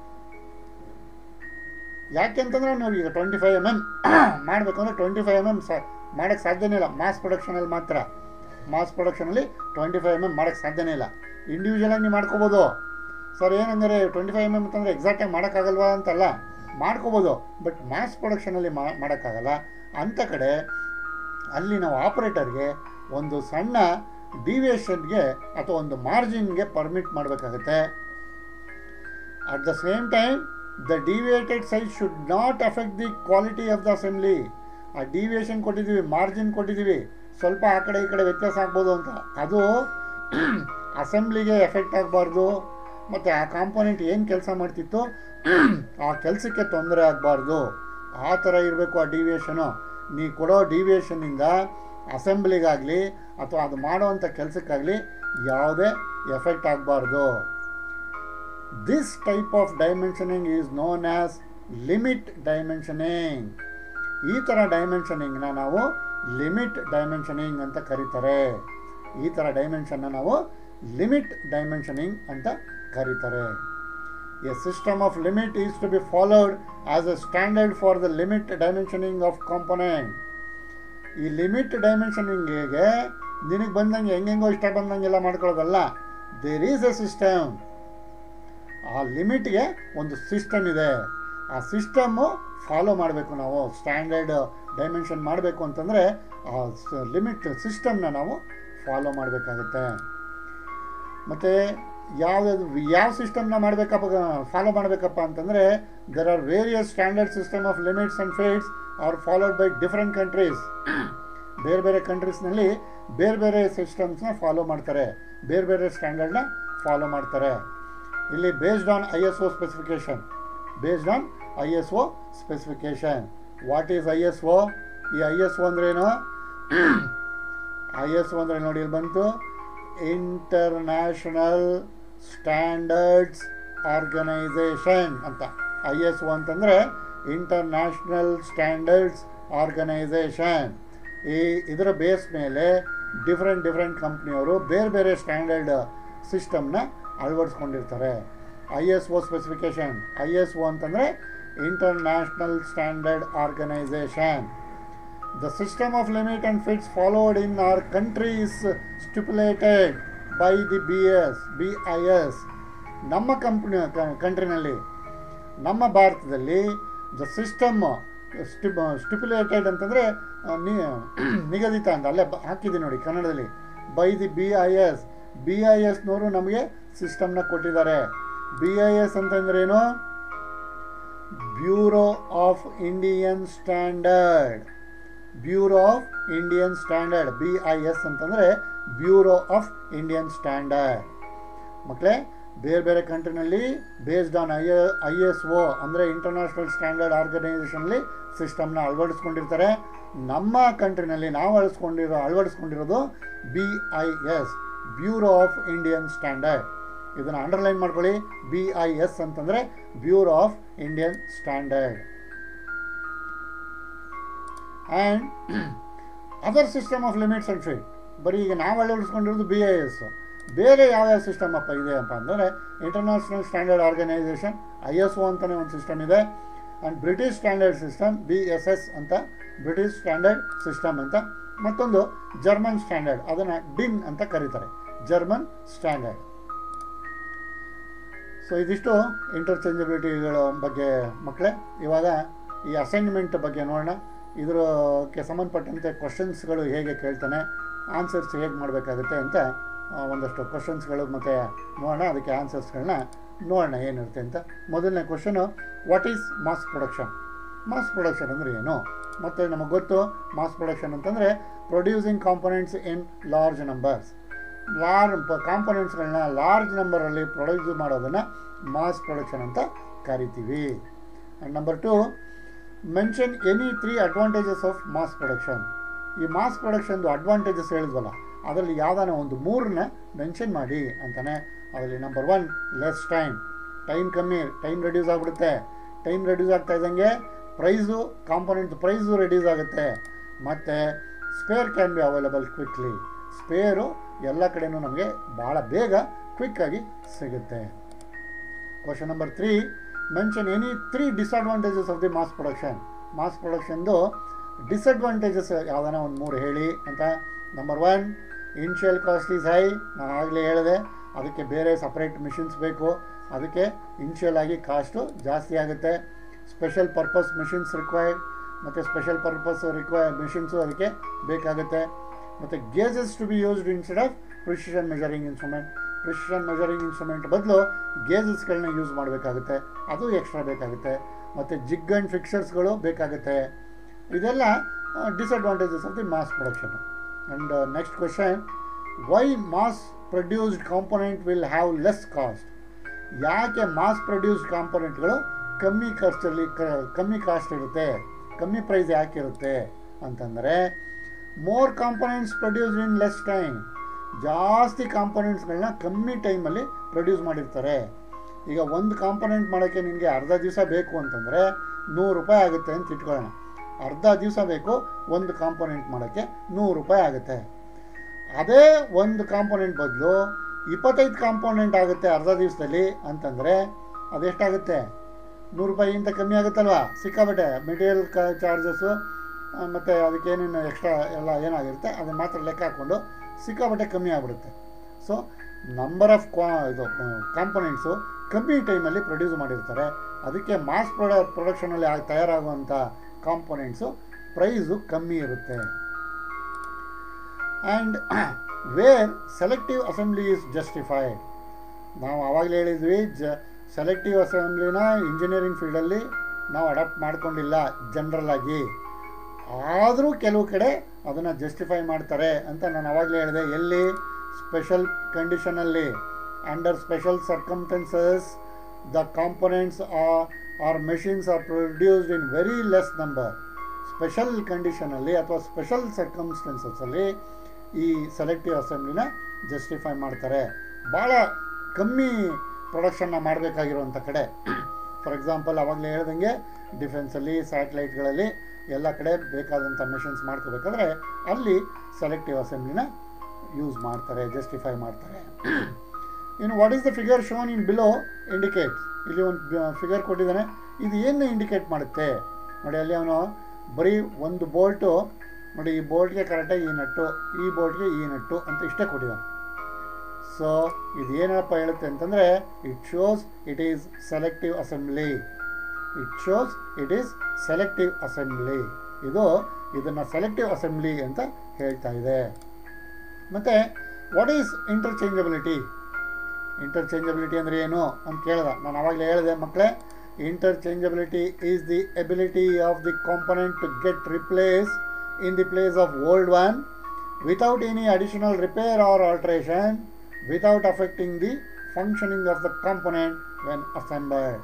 ಯಾಕೆಂತಂದ್ರೆ ನಾವು ಈಗ ಟ್ವೆಂಟಿ ಫೈವ್ ಎಮ್ ಎಮ್ ಮಾಡಬೇಕು ಅಂದರೆ ಟ್ವೆಂಟಿ ಫೈವ್ ಎಮ್ ಎಮ್ ಸ ಮಾಡೋಕ್ಕೆ ಸಾಧ್ಯನೇ ಇಲ್ಲ ಮಾಸ್ ಪ್ರೊಡಕ್ಷನಲ್ಲಿ ಮಾತ್ರ ಮಾಸ್ ಪ್ರೊಡಕ್ಷನಲ್ಲಿ ಟ್ವೆಂಟಿ ಫೈವ್ ಎಮ್ ಎಮ್ ಮಾಡೋಕ್ಕೆ ಸಾಧ್ಯನೇ ಇಲ್ಲ ಇಂಡಿವಿಜುವಲಾಗಿ ನೀವು ಮಾಡ್ಕೋಬೋದು ಸರ್ ಏನಂದರೆ ಟ್ವೆಂಟಿ ಫೈವ್ ಎಮ್ ಎಮ್ ಅಂತಂದರೆ ಎಕ್ಸಾಕ್ಟಾಗಿ ಮಾಡೋಕ್ಕಾಗಲ್ವಾ ಅಂತಲ್ಲ ಮಾಡ್ಕೋಬೋದು ಬಟ್ ಮಾಸ್ ಪ್ರೊಡಕ್ಷನಲ್ಲಿ ಮಾಡೋಕ್ಕಾಗಲ್ಲ ಅಂಥ ಕಡೆ ಅಲ್ಲಿ ನಾವು ಆಪ್ರೇಟರ್ಗೆ ಒಂದು ಸಣ್ಣ ಡಿವಿಯೇಷನ್ಗೆ ಅಥವಾ ಒಂದು ಮಾರ್ಜಿನ್ಗೆ ಪರ್ಮಿಟ್ ಮಾಡಬೇಕಾಗತ್ತೆ at the same time the deviated size should not affect the quality of the assembly ಆ ಡಿವಿಯೇಷನ್ ಕೊಟ್ಟಿದ್ದೀವಿ ಮಾರ್ಜಿನ್ ಕೊಟ್ಟಿದ್ದೀವಿ ಸ್ವಲ್ಪ ಆ ಕಡೆ ಈ ಕಡೆ ವ್ಯತ್ಯಾಸ ಆಗ್ಬೋದು ಅಂತ ಅದು ಅಸೆಂಬ್ಲಿಗೆ ಎಫೆಕ್ಟ್ ಆಗಬಾರ್ದು ಮತ್ತು ಆ ಕಾಂಪೋನೆಂಟ್ ಏನು ಕೆಲಸ ಮಾಡ್ತಿತ್ತು ಆ ಕೆಲಸಕ್ಕೆ ತೊಂದರೆ ಆಗಬಾರ್ದು ಆ ಥರ ಇರಬೇಕು ಆ ಡಿವಿಯೇಷನು ನೀ ಕೊಡೋ ಡಿವಿಯೇಷನ್ನಿಂದ ಅಸೆಂಬ್ಲಿಗಾಗಲಿ ಅಥವಾ ಅದು ಮಾಡೋವಂಥ ಕೆಲಸಕ್ಕಾಗಲಿ ಯಾವುದೇ ಎಫೆಕ್ಟ್ ಆಗಬಾರ್ದು this type of dimensioning is known as limit dimensioning ಈ ಥರ ಡೈಮೆನ್ಷನಿಂಗ್ನ ನಾವು ಲಿಮಿಟ್ ಡೈಮೆನ್ಷನಿಂಗ್ ಅಂತ ಕರೀತಾರೆ ಈ ಥರ ಡೈಮೆನ್ಷನ್ನ ನಾವು ಲಿಮಿಟ್ ಡೈಮೆನ್ಷನಿಂಗ್ ಅಂತ ಕರೀತಾರೆ a system of limit is to be followed as a standard for the limit dimensioning of component ಈ ಲಿಮಿಟ್ ಡೈಮೆನ್ಷನಿಂಗಿಗೆ ನಿನಗೆ ಬಂದಂಗೆ ಹೆಂಗೆಂಗೋ ಇಷ್ಟ ಬಂದಂಗೆಲ್ಲ ಮಾಡ್ಕೊಳ್ಳೋದಲ್ಲ ದೇರ್ ಈಸ್ ಎ ಸಿಸ್ಟಮ್ ಆ ಲಿಮಿಟ್ಗೆ ಒಂದು ಸಿಸ್ಟಮ್ ಇದೆ ಆ ಸಿಸ್ಟಮ್ಮು ಫಾಲೋ ಮಾಡಬೇಕು ನಾವು ಸ್ಟ್ಯಾಂಡರ್ಡ್ ಡೈಮೆನ್ಷನ್ ಮಾಡಬೇಕು ಅಂತಂದರೆ ಆ ಲಿಮಿಟ್ ಸಿಸ್ಟಮ್ನ ನಾವು ಫಾಲೋ ಮಾಡಬೇಕಾಗತ್ತೆ ಮತ್ತು ಯಾವ್ದು ಯಾವ ಸಿಸ್ಟಮ್ನ ಮಾಡಬೇಕಪ್ಪ ಫಾಲೋ ಮಾಡಬೇಕಪ್ಪ ಅಂತಂದರೆ there are various standard system of limits and fits are followed by different countries ಬೇರೆ ಬೇರೆ ಕಂಟ್ರೀಸ್ನಲ್ಲಿ ಬೇರೆ ಬೇರೆ ಸಿಸ್ಟಮ್ಸ್ನ ಫಾಲೋ ಮಾಡ್ತಾರೆ ಬೇರೆ ಬೇರೆ ಸ್ಟ್ಯಾಂಡರ್ಡ್ನ ಫಾಲೋ ಮಾಡ್ತಾರೆ ಇಲ್ಲಿ based on I S O specification based on I S O specification what is I S O ಈ ಐ ಎಸ್ ಒ ಅಂದ್ರೇನು ಐ ಎಸ್ ಒ ಅಂದರೆ ನೋಡಿ ಇಲ್ಲಿ ಬಂತು ಇಂಟರ್ನ್ಯಾಷನಲ್ ಸ್ಟ್ಯಾಂಡರ್ಡ್ಸ್ ಆರ್ಗನೈಸೇಷನ್ ಅಂತ ಐ ಎಸ್ ಒ ಅಂತಂದರೆ ಇಂಟರ್ನ್ಯಾಷನಲ್ ಸ್ಟ್ಯಾಂಡರ್ಡ್ಸ್ ಆರ್ಗನೈಸೇಷನ್ ಈ ಇದರ ಬೇಸ್ ಮೇಲೆ ಡಿಫ್ರೆಂಟ್ ಡಿಫ್ರೆಂಟ್ ಕಂಪ್ನಿಯವರು ಬೇರೆ ಬೇರೆ ಸ್ಟ್ಯಾಂಡರ್ಡ್ ಸಿಸ್ಟಮ್ನ ಅಳವಡಿಸ್ಕೊಂಡಿರ್ತಾರೆ I S O specification I S O ಅಂತಂದರೆ international standard Organization The system of limit and fits followed in our country is stipulated by the BS, BIS. ನಮ್ಮ company ಕಂಟ್ರಿನಲ್ಲಿ ನಮ್ಮ ಭಾರತದಲ್ಲಿ ದ ಸಿಸ್ಟಮ್ ಸ್ಟಿಪ್ ಸ್ಟಿಪ್ಯುಲೇಟೆಡ್ ಅಂತಂದರೆ ನಿಗದಿತ ಅಂತ ಅಲ್ಲೇ ಬ- ಹಾಕಿದ್ದೀನಿ ನೋಡಿ ಕನ್ನಡದಲ್ಲಿ by the B I S B I ಎಸ್ನವರು ನಮಗೆ ಸಿಸ್ಟಮ್ನ ಕೊಟ್ಟಿದ್ದಾರೆ ಬಿ ಐ ಎಸ್ ಅಂತಂದ್ರೇನು Bureau of Indian Standard Bureau of Indian Standard B I S ಅಂತಂದರೆ ಬ್ಯೂರೋ ಆಫ್ ಇಂಡಿಯನ್ ಸ್ಟ್ಯಾಂಡರ್ಡ್ ಮಕ್ಕಳೇ ಬೇರೆ ಬೇರೆ ಕಂಟ್ರಿನಲ್ಲಿ based on I I S O ಅಂದರೆ ಇಂಟರ್ನ್ಯಾಷನಲ್ ಸ್ಟ್ಯಾಂಡರ್ಡ್ ಆರ್ಗನೈಸೇಷನಲ್ಲಿ ಸಿಸ್ಟಮ್ನ ಅಳವಡಿಸ್ಕೊಂಡಿರ್ತಾರೆ ನಮ್ಮ ಕಂಟ್ರಿನಲ್ಲಿ ನಾವು ಅಳಿಸ್ಕೊಂಡಿರೋ ಅಳವಡಿಸ್ಕೊಂಡಿರೋದು B I S Bureau of Indian Standard ಇದನ್ನು ಅಂಡರ್ಲೈನ್ ಮಾಡ್ಕೊಳ್ಳಿ ಬಿ ಐ ಎಸ್ ಅಂತಂದರೆ Bureau of Indian Standard and other system of limits and fit ಬರೀ ಈಗ ನಾವು ಅಳವಡಿಸ್ಕೊಂಡಿರೋದು ಬಿ ಐ ಎಸ್ ಬೇರೆ ಯಾವ್ಯಾವ ಸಿಸ್ಟಮ್ ಅಪ್ಪ ಇದೆ ಅಪ್ಪ ಅಂದರೆ International standard Organization I S O ಅಂತಲೇ ಒಂದು ಸಿಸ್ಟಮ್ ಇದೆ and British standard system B S S ಅಂತ ಬ್ರಿಟಿಷ್ ಸ್ಟ್ಯಾಂಡರ್ಡ್ ಸಿಸ್ಟಮ್ ಅಂತ ಮತ್ತೊಂದು ಜರ್ಮನ್ ಸ್ಟ್ಯಾಂಡರ್ಡ್ ಅದನ್ನು ಡಿನ್ ಅಂತ ಕರೀತಾರೆ ಜರ್ಮನ್ ಸ್ಟ್ಯಾಂಡರ್ಡ್ ಸೊ ಇದಿಷ್ಟು ಇಂಟರ್ಚೇಂಜಬಿಲಿಟಿಗಳ ಬಗ್ಗೆ ಮಕ್ಕಳೇ ಇವಾಗ ಈ ಅಸೈನ್ಮೆಂಟ್ ಬಗ್ಗೆ ನೋಡೋಣ ಇದಕ್ಕೆ ಸಂಬಂಧಪಟ್ಟಂತೆ ಕ್ವಶನ್ಸ್ಗಳು ಹೇಗೆ ಕೇಳ್ತಾನೆ ಆನ್ಸರ್ಸ್ ಹೇಗೆ ಮಾಡಬೇಕಾಗುತ್ತೆ ಅಂತ ಆ, ಒಂದಷ್ಟು ಕ್ವಶನ್ಸ್ಗಳು ಮತ್ತು ನೋಡೋಣ ಅದಕ್ಕೆ ಆನ್ಸರ್ಸ್ಗಳನ್ನ ನೋಡೋಣ ಏನಿರುತ್ತೆ ಅಂತ ಮೊದಲನೇ question what is mass production mass production ಅಂದರೆ ಏನು ಮತ್ತು ನಮಗೆ ಗೊತ್ತು ಮಾಸ್ ಪ್ರೊಡಕ್ಷನ್ ಅಂತಂದರೆ producing components in large numbers large ಕಾಂಪೊನೆಂಟ್ಸ್ಗಳನ್ನ ಲಾರ್ಜ್ ನಂಬರಲ್ಲಿ ಪ್ರೊಡ್ಯೂಸ್ ಮಾಡೋದನ್ನು ಮಾಸ್ ಪ್ರೊಡಕ್ಷನ್ ಅಂತ ಕರಿತೀವಿ and number two mention any three advantages of mass production ಈ ಮಾಸ್ ಪ್ರೊಡಕ್ಷನ್ದು ಅಡ್ವಾಂಟೇಜಸ್ ಹೇಳಿದ್ವಲ್ಲ ಅದರಲ್ಲಿ ಯಾವ್ದಾನ ಒಂದು ಮೂರನ್ನ ಮೆನ್ಷನ್ ಮಾಡಿ ಅಂತಾನೆ ಅದರಲ್ಲಿ number one less time time ಕಮ್ಮಿ ಟೈಮ್ ರೆಡ್ಯೂಸ್ ಆಗಿಬಿಡುತ್ತೆ ಟೈಮ್ ರೆಡ್ಯೂಸ್ ಆಗ್ತಾ ಇದ್ದಂಗೆ ಪ್ರೈಸು ಕಾಂಪೊನೆಂಟ್ ಪ್ರೈಸು ರೆಡ್ಯೂಸ್ ಆಗುತ್ತೆ ಮತ್ತು spare can be available quickly spare ಎಲ್ಲ ಕಡೆನೂ ನಮಗೆ ಭಾಳ ಬೇಗ ಕ್ವಿಕ್ಕಾಗಿ ಸಿಗುತ್ತೆ question number three mention any three disadvantages of the mass production mass ಪ್ರೊಡಕ್ಷನ್ದು ಡಿಸಡ್ವಾಂಟೇಜಸ್ ಯಾವ್ದಾನ ಒಂದು ಮೂರು ಹೇಳಿ ಅಂತ number one initial cost is high ನಾನು ಆಗಲೇ ಹೇಳಿದೆ ಅದಕ್ಕೆ ಬೇರೆ ಸಪ್ರೇಟ್ ಮಿಷಿನ್ಸ್ ಬೇಕು ಅದಕ್ಕೆ ಇನ್ಷಿಯಲ್ ಆಗಿ ಕಾಸ್ಟು ಜಾಸ್ತಿ ಆಗುತ್ತೆ ಸ್ಪೆಷಲ್ ಪರ್ಪಸ್ ಮಿಷಿನ್ಸ್ ರಿಕ್ವೈರ್ಡ್ ಮತ್ತು ಸ್ಪೆಷಲ್ ಪರ್ಪಸ್ ರಿಕ್ವೈರ್ ಮಿಷಿನ್ಸು ಅದಕ್ಕೆ ಬೇಕಾಗುತ್ತೆ ಮತ್ತು gauges to be used instead of precision measuring instrument precision measuring instrument ಬದಲು ಗೇಜಸ್ಗಳನ್ನ ಯೂಸ್ ಮಾಡಬೇಕಾಗುತ್ತೆ ಅದು ಎಕ್ಸ್ಟ್ರಾ ಬೇಕಾಗುತ್ತೆ ಮತ್ತು ಜಿಗ್ ಆ್ಯಂಡ್ ಫಿಕ್ಸರ್ಸ್ಗಳು ಬೇಕಾಗುತ್ತೆ ಇದೆಲ್ಲ disadvantages of the mass production and next question why mass produced component will have less cost ಯಾಕೆ ಮಾಸ್ ಪ್ರೊಡ್ಯೂಸ್ಡ್ ಕಾಂಪೊನೆಂಟ್ಗಳು ಕಮ್ಮಿ ಖರ್ಚಲ್ಲಿ ಕ ಕಮ್ಮಿ ಕಾಸ್ಟ್ ಇರುತ್ತೆ ಕಮ್ಮಿ ಪ್ರೈಸ್ ಯಾಕೆ ಇರುತ್ತೆ ಅಂತಂದರೆ more components produced in less time ಜಾಸ್ತಿ ಕಾಂಪೊನೆಂಟ್ಸ್ಗಳನ್ನ ಕಮ್ಮಿ ಟೈಮಲ್ಲಿ ಪ್ರೊಡ್ಯೂಸ್ ಮಾಡಿರ್ತಾರೆ ಈಗ ಒಂದು ಕಾಂಪೊನೆಂಟ್ ಮಾಡೋಕ್ಕೆ ನಿನಗೆ ಅರ್ಧ ದಿವಸ ಬೇಕು ಅಂತಂದರೆ ನೂರು ರೂಪಾಯಿ ಆಗುತ್ತೆ ಅಂತ ಇಟ್ಕೊಳ್ಳೋಣ ಅರ್ಧ ದಿವಸ ಬೇಕು ಒಂದು ಕಾಂಪೊನೆಂಟ್ ಮಾಡೋಕ್ಕೆ ನೂರು ರೂಪಾಯಿ ಆಗುತ್ತೆ ಅದೇ ಒಂದು ಕಾಂಪೊನೆಂಟ್ ಬದಲು ಇಪ್ಪತ್ತೈದು ಕಾಂಪೊನೆಂಟ್ ಆಗುತ್ತೆ ಅರ್ಧ ದಿವಸದಲ್ಲಿ ಅಂತಂದರೆ ಅದೆಷ್ಟಾಗುತ್ತೆ ನೂರು ರೂಪಾಯಿಗಿಂತ ಕಮ್ಮಿ ಆಗುತ್ತಲ್ವಾ ಸಿಕ್ಕಾಬಟ್ಟೆ ಮೆಟೀರಿಯಲ್ ಕ ಚಾರ್ಜಸ್ಸು ಮತ್ತು ಅದಕ್ಕೇನೇನು ಎಕ್ಸ್ಟ್ರಾ ಎಲ್ಲ ಏನಾಗಿರುತ್ತೆ ಅದನ್ನು ಮಾತ್ರ ಲೆಕ್ಕ ಹಾಕ್ಕೊಂಡು ಸಿಕ್ಕಾಬಟ್ಟೆ ಕಮ್ಮಿ ಆಗಿಬಿಡುತ್ತೆ ಸೊ ನಂಬರ್ ಆಫ್ ಕ್ವಾ ಇದು ಕಾಂಪೊನೆಂಟ್ಸು ಕಮ್ಮಿ ಟೈಮಲ್ಲಿ ಪ್ರೊಡ್ಯೂಸ್ ಮಾಡಿರ್ತಾರೆ ಅದಕ್ಕೆ ಮಾಸ್ ಪ್ರೊಡ ಪ್ರೊಡಕ್ಷನಲ್ಲಿ ಆಗಿ ತಯಾರಾಗುವಂಥ ಕಾಂಪೊನೆಂಟ್ಸು ಪ್ರೈಸು ಕಮ್ಮಿ ಇರುತ್ತೆ and where selective assembly is justified ನಾವು ಆವಾಗಲೇ ಹೇಳಿದ್ವಿ ಜ ಸೆಲೆಕ್ಟಿವ್ ಅಸೆಂಬ್ಲಿನ ಇಂಜಿನಿಯರಿಂಗ್ ಫೀಲ್ಡಲ್ಲಿ ನಾವು ಅಡಾಪ್ಟ್ ಮಾಡ್ಕೊಂಡಿಲ್ಲ ಜನರಲ್ ಆಗಿ ಆದರೂ ಕೆಲವು ಕಡೆ ಅದನ್ನು ಜಸ್ಟಿಫೈ ಮಾಡ್ತಾರೆ ಅಂತ ನಾನು ಆವಾಗಲೇ ಹೇಳಿದೆ ಎಲ್ಲಿ ಸ್ಪೆಷಲ್ ಕಂಡೀಷನಲ್ಲಿ under special circumstances the components are machines are produced in very less number special ಕಂಡೀಷನಲ್ಲಿ ಅಥವಾ ಸ್ಪೆಷಲ್ ಸರ್ಕಮ್ಸ್ಟೆನ್ಸಸ್ಸಲ್ಲಿ ಈ ಸೆಲೆಕ್ಟಿವ್ ಅಸೆಂಬ್ಲಿನ ಜಸ್ಟಿಫೈ ಮಾಡ್ತಾರೆ ಭಾಳ ಕಮ್ಮಿ ಪ್ರೊಡಕ್ಷನ್ನ ಮಾಡಬೇಕಾಗಿರುವಂಥ ಕಡೆ ಫಾರ್ ಎಕ್ಸಾಂಪಲ್ ಅವಾಗಲೇ ಹೇಳ್ದಂಗೆ ಡಿಫೆನ್ಸಲ್ಲಿ ಸ್ಯಾಟಲೈಟ್ಗಳಲ್ಲಿ ಎಲ್ಲ ಕಡೆ ಬೇಕಾದಂಥ ಮಿಷನ್ಸ್ ಮಾಡ್ಕೋಬೇಕಾದ್ರೆ ಅಲ್ಲಿ ಸೆಲೆಕ್ಟಿವ್ ಅಸೆಂಬ್ಲಿನ ಯೂಸ್ ಮಾಡ್ತಾರೆ ಜಸ್ಟಿಫೈ ಮಾಡ್ತಾರೆ ಇನ್ನು what is the figure shown in below indicates ಇಲ್ಲಿ ಒಂದು ಫಿಗರ್ ಕೊಟ್ಟಿದ್ದಾನೆ ಇದು ಏನು ಇಂಡಿಕೇಟ್ ಮಾಡುತ್ತೆ ನೋಡಿ ಅಲ್ಲಿ ಅವನು ಬರೀ ಒಂದು ಬೋಲ್ಟು ನೋಡಿ ಈ ಬೋಲ್ಟ್ಗೆ ಕರೆಕ್ಟಾಗಿ ಈ ನಟ್ಟು ಈ ಬೋಲ್ಟ್ಗೆ ಈ ನಟ್ಟು ಅಂತ ಇಷ್ಟೇ ಕೊಟ್ಟಿದ್ದಾನೆ ಸೊ ಇದು ಏನಪ್ಪ ಹೇಳುತ್ತೆ ಅಂತಂದರೆ it shows it is selective assembly it shows it is selective assembly ಇದು ಇದನ್ನು ಸೆಲೆಕ್ಟಿವ್ ಅಸೆಂಬ್ಲಿ ಅಂತ ಹೇಳ್ತಾ ಇದೆ ಮತ್ತು ವಾಟ್ ಈಸ್ ಇಂಟರ್ಚೇಂಜಬಿಲಿಟಿ ಇಂಟರ್ಚೇಂಜಬಿಲಿಟಿ ಅಂದರೆ ಏನು ಅಂತ ಕೇಳ್ದ ನಾನು ಅವಾಗಲೇ ಹೇಳಿದೆ ಮಕ್ಕಳೇ interchangeability is the ability of the component to get replace in the place of old one without any additional repair or alteration without affecting the functioning of the component when assembled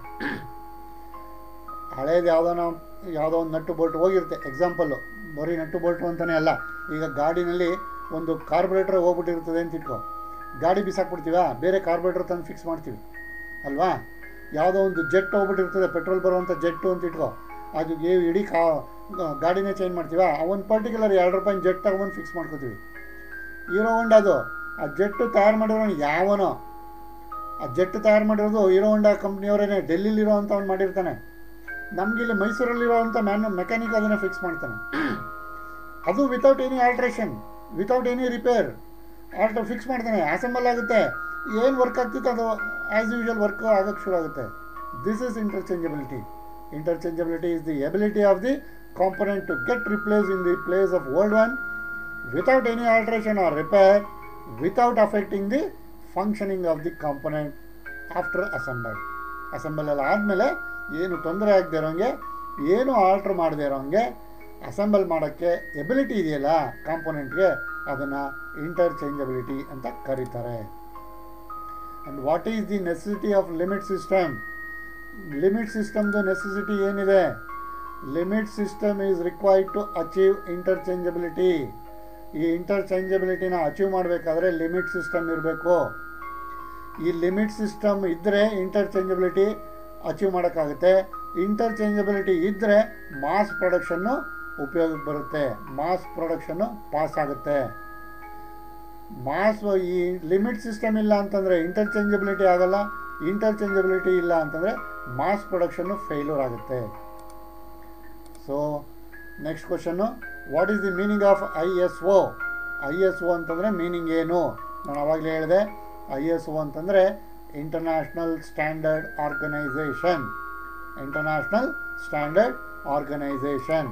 ಹಳೇದು ಯಾವುದೋ ನಾವು ಯಾವುದೋ ಒಂದು nut bolt ಹೋಗಿರುತ್ತೆ example ಬರೀ nut bolt ಅಂತಲೇ ಅಲ್ಲ ಈಗ ಗಾಡಿನಲ್ಲಿ ಒಂದು ಕಾರ್ಬೊರೇಟ್ರ್ ಹೋಗ್ಬಿಟ್ಟಿರ್ತದೆ ಅಂತ ಇಟ್ಕೋ ಗಾಡಿ ಬಿಸಾಕ್ಬಿಡ್ತೀವ ಬೇರೆ ಕಾರ್ಬೊರೇಟ್ರ್ ತಂದು ಫಿಕ್ಸ್ ಮಾಡ್ತೀವಿ ಅಲ್ವಾ ಯಾವುದೋ ಒಂದು ಜೆಟ್ ಹೋಗ್ಬಿಟ್ಟಿರ್ತದೆ ಪೆಟ್ರೋಲ್ ಬರುವಂಥ ಜೆಟ್ಟು ಅಂತ ಇಟ್ಕೋ ಅದು ಏ- ಇಡೀ ಕಾ ಗಾಡಿನೇ ಚೇಂಜ್ ಮಾಡ್ತೀವ ಆ ಒಂದು ಪರ್ಟಿಕ್ಯುಲರ್ ಎರಡು ರೂಪಾಯಿ ಜೆಟ್ ತಗೊಂಬಂದು ಫಿಕ್ಸ್ ಮಾಡ್ಕೋತೀವಿ ಹೀರೋ ಹೊಂಡ ಅದು ಆ ಜೆಟ್ಟು ತಯಾರು ಮಾಡಿರೋನು ಯಾವನೋ ಆ ಜೆಟ್ ತಯಾರು ಮಾಡಿರೋದು ಹೀರೋ ಹೊಂಡಾ ಕಂಪ್ನಿಯವರೇನೆ ಡೆಲ್ಲಿಲಿರೋ ಅಂಥವ್ನು ಮಾಡಿರ್ತಾನೆ ನಮ್ಗೆ ಇಲ್ಲಿ ಮೈಸೂರಲ್ಲಿರೋವಂಥ ಮ್ಯಾನು ಮೆಕ್ಯಾನಿಕ್ ಅದನ್ನು ಫಿಕ್ಸ್ ಮಾಡ್ತಾನೆ ಅದು without any alteration without any repair alter fix ಮಾಡ್ತಾನೆ ಅಸೆಂಬಲ್ ಆಗುತ್ತೆ ಏನು ವರ್ಕ್ ಆಗ್ತಿತ್ತು ಅದು ಆ್ಯಸ್ ಯೂಶುವಲ್ ವರ್ಕ್ ಆಗೋಕ್ಕೆ ಶುರು ಆಗುತ್ತೆ this is interchangeability interchangeability is the ability of the component to get replace in the place of old one without any alteration or repair without affecting the functioning of the component after assemble assemble ಎಲ್ಲ ಆದಮೇಲೆ ಏನು ತೊಂದರೆ ಆಗದೆ ಇರೋಂಗೆ ಏನು alter ಮಾಡದೇ ಇರೋಂಗೆ assemble ಮಾಡೋಕ್ಕೆ ability ಇದೆಯಲ್ಲ ಕಾಂಪೊನೆಂಟ್ಗೆ ಅದನ್ನು ಇಂಟರ್ಚೇಂಜಬಿಲಿಟಿ ಅಂತ ಕರೀತಾರೆ and what is the necessity of limit system limit ಸಿಸ್ಟಮ್ದು ನೆಸೆಸಿಟಿ ಏನಿದೆ limit system is required to achieve interchangeability ಈ ಇಂಟರ್ಚೇಂಜಬಿಲಿಟಿನ ಅಚೀವ್ ಮಾಡಬೇಕಾದ್ರೆ ಲಿಮಿಟ್ ಸಿಸ್ಟಮ್ ಇರಬೇಕು ಈ ಲಿಮಿಟ್ ಸಿಸ್ಟಮ್ ಇದ್ದರೆ ಇಂಟರ್ಚೇಂಜಬಿಲಿಟಿ ಅಚೀವ್ ಮಾಡೋಕ್ಕಾಗುತ್ತೆ ಇಂಟರ್ಚೇಂಜಬಿಲಿಟಿ ಇದ್ದರೆ ಮಾಸ್ ಪ್ರೊಡಕ್ಷನ್ನು ಉಪಯೋಗಕ್ಕೆ ಬರುತ್ತೆ ಮಾಸ್ ಪ್ರೊಡಕ್ಷನ್ನು ಪಾಸ್ ಆಗುತ್ತೆ ಮಾಸ್ ಈ ಲಿಮಿಟ್ ಸಿಸ್ಟಮ್ ಇಲ್ಲ ಅಂತಂದರೆ ಇಂಟರ್ಚೇಂಜಬಿಲಿಟಿ ಆಗಲ್ಲ ಇಂಟರ್ಚೇಂಜಬಿಲಿಟಿ ಇಲ್ಲ ಅಂತಂದರೆ ಮಾಸ್ ಪ್ರೊಡಕ್ಷನ್ನು ಫೇಲ್ಯೂರ್ ಆಗುತ್ತೆ so next question what is the meaning of I S O I S O ಅಂತಂದರೆ ಮೀನಿಂಗ್ ಏನು ನಾನು ಆವಾಗಲೇ ಹೇಳಿದೆ ಐ ಎಸ್ ಒ ಅಂತಂದರೆ international standard organization international standard organization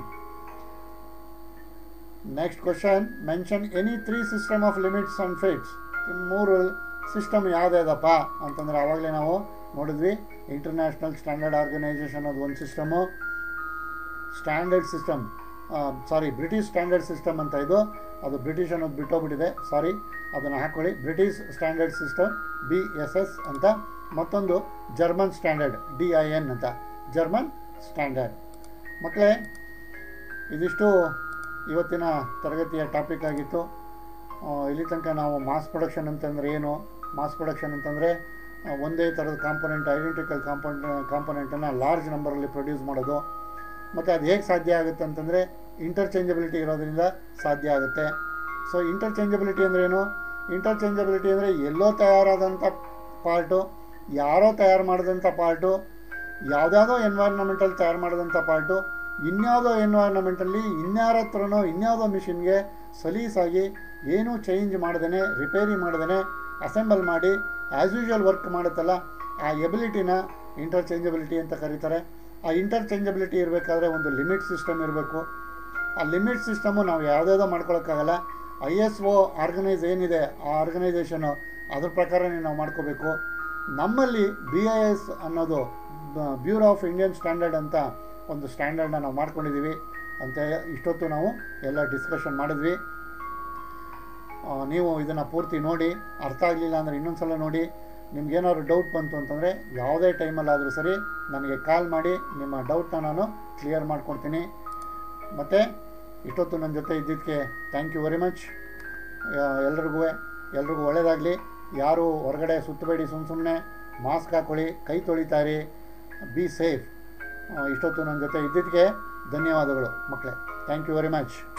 next question mention any three system of limits and fits ಮೂರು system ಯಾವುದ್ಯಾವುದಪ್ಪ ಅಂತಂದರೆ ಆವಾಗಲೇ ನಾವು ನೋಡಿದ್ವಿ ಇಂಟರ್ನ್ಯಾಷನಲ್ ಸ್ಟ್ಯಾಂಡರ್ಡ್ ಆರ್ಗನೈಸೇಷನ್ ಅದು ಒಂದು system standard system sorry British standard system ಅಂತ ಇದು ಅದು ಬ್ರಿಟಿಷ್ ಅನ್ನೋದು ಬಿಟ್ಟೋಗ್ಬಿಟ್ಟಿದೆ ಸಾರಿ ಅದನ್ನು ಹಾಕ್ಕೊಳ್ಳಿ British standard system B S S ಅಂತ ಮತ್ತೊಂದು German standard D I N ಅಂತ ಜರ್ಮನ್ ಸ್ಟ್ಯಾಂಡರ್ಡ್ ಮಕ್ಕಳೇ ಇದಿಷ್ಟು ಇವತ್ತಿನ ತರಗತಿಯ ಟಾಪಿಕ್ ಆಗಿತ್ತು ಆ, ಇಲ್ಲಿ ತನಕ ನಾವು ಮಾಸ್ ಪ್ರೊಡಕ್ಷನ್ ಅಂತಂದರೆ ಏನು ಮಾಸ್ ಪ್ರೊಡಕ್ಷನ್ ಅಂತಂದರೆ ಆ, ಒಂದೇ ಥರದ ಕಾಂಪೊನೆಂಟ್ ಐಡೆಂಟಿಕಲ್ ಕಾಂಪೊನೆಂಟ್ ಕಾಂಪೊನೆಂಟನ್ನು ಲಾರ್ಜ್ ನಂಬರಲ್ಲಿ ಪ್ರೊಡ್ಯೂಸ್ ಮಾಡೋದು ಮತ್ತು ಅದು ಹೇಗೆ ಸಾಧ್ಯ ಆಗುತ್ತೆ ಅಂತಂದರೆ ಇಂಟರ್ಚೇಂಜಬಿಲಿಟಿ ಇರೋದ್ರಿಂದ ಸಾಧ್ಯ ಆಗುತ್ತೆ ಸೊ ಇಂಟರ್ಚೇಂಜಬಿಲಿಟಿ ಅಂದರೆ ಏನು ಇಂಟರ್ಚೇಂಜಬಿಲಿಟಿ ಅಂದರೆ ಎಲ್ಲೋ ತಯಾರಾದಂಥ ಪಾರ್ಟು ಯಾರೋ ತಯಾರು ಮಾಡಿದಂಥ ಪಾರ್ಟು ಯಾವುದ್ಯಾವುದೋ ಎನ್ವೈರ್ನಮೆಂಟಲ್ಲಿ ತಯಾರು ಮಾಡಿದಂಥ ಪಾರ್ಟು ಇನ್ಯಾವುದೋ ಎನ್ವೈರ್ನಮೆಂಟಲ್ಲಿ ಇನ್ಯಾರ ಹತ್ರನೋ ಇನ್ಯಾವುದೋ ಮಿಷಿನ್ಗೆ ಸಲೀಸಾಗಿ ಏನೂ ಚೇಂಜ್ ಮಾಡ್ದೇ ರಿಪೇರಿ ಮಾಡ್ದೇ ಅಸೆಂಬಲ್ ಮಾಡಿ ಆ್ಯಸ್ ಯೂಶುವಲ್ ವರ್ಕ್ ಮಾಡುತ್ತಲ್ಲ ಆ ಎಬಿಲಿಟಿನ ಇಂಟರ್ಚೇಂಜಬಿಲಿಟಿ ಅಂತ ಕರೀತಾರೆ ಆ ಇಂಟರ್ಚೇಂಜಬಿಲಿಟಿ ಇರಬೇಕಾದ್ರೆ ಒಂದು ಲಿಮಿಟ್ ಸಿಸ್ಟಮ್ ಇರಬೇಕು ಆ ಲಿಮಿಟ್ ಸಿಸ್ಟಮು ನಾವು ಯಾವುದ್ಯಾವುದೋ ಮಾಡ್ಕೊಳಕ್ಕಾಗಲ್ಲ ಐ ಎಸ್ ಒ ಆರ್ಗನೈಸ್ ಏನಿದೆ ಆ ಆರ್ಗನೈಸೇಷನು ಅದ್ರ ಪ್ರಕಾರನೇ ನಾವು ಮಾಡ್ಕೋಬೇಕು ನಮ್ಮಲ್ಲಿ ಬಿ ಐ ಎಸ್ ಅನ್ನೋದು ಬ್ಯೂರೋ ಆಫ್ ಇಂಡಿಯನ್ ಸ್ಟ್ಯಾಂಡರ್ಡ್ ಅಂತ ಒಂದು ಸ್ಟ್ಯಾಂಡರ್ಡ್ನ ನಾವು ಮಾಡ್ಕೊಂಡಿದ್ದೀವಿ ಅಂತ ಇಷ್ಟೊತ್ತು ನಾವು ಎಲ್ಲ ಡಿಸ್ಕಷನ್ ಮಾಡಿದ್ವಿ ಆ, ನೀವು ಇದನ್ನು ಪೂರ್ತಿ ನೋಡಿ ಅರ್ಥ ಆಗಲಿಲ್ಲ ಅಂದರೆ ಇನ್ನೊಂದು ಸಲ ನೋಡಿ ನಿಮ್ಗೇನಾದ್ರು ಡೌಟ್ ಬಂತು ಅಂತಂದರೆ ಯಾವುದೇ ಟೈಮಲ್ಲಾದರೂ ಸರಿ ನನಗೆ ಕಾಲ್ ಮಾಡಿ ನಿಮ್ಮ ಡೌಟ್ನ ನಾನು ಕ್ಲಿಯರ್ ಮಾಡ್ಕೊಡ್ತೀನಿ ಮತ್ತು ಇಷ್ಟೊತ್ತು ನನ್ನ ಜೊತೆ ಇದ್ದಿದ್ದಕ್ಕೆ ಥ್ಯಾಂಕ್ ಯು ವೆರಿ ಮಚ್ ಎಲ್ರಿಗೂ ಎಲ್ರಿಗೂ ಒಳ್ಳೆಯದಾಗಲಿ ಯಾರು ಹೊರಗಡೆ ಸುತ್ತಬೇಡಿ ಸುಮ್ಮ ಸುಮ್ಮನೆ ಮಾಸ್ಕ್ ಹಾಕ್ಕೊಳ್ಳಿ ಕೈ ತೊಳಿತಾರಿ ಬಿ ಸೇಫ್ ಇಷ್ಟೊತ್ತು ನನ್ನ ಜೊತೆ ಇದ್ದಿದ್ದಕ್ಕೆ ಧನ್ಯವಾದಗಳು ಮಕ್ಕಳೇ ಥ್ಯಾಂಕ್ ಯು ವೆರಿ ಮಚ್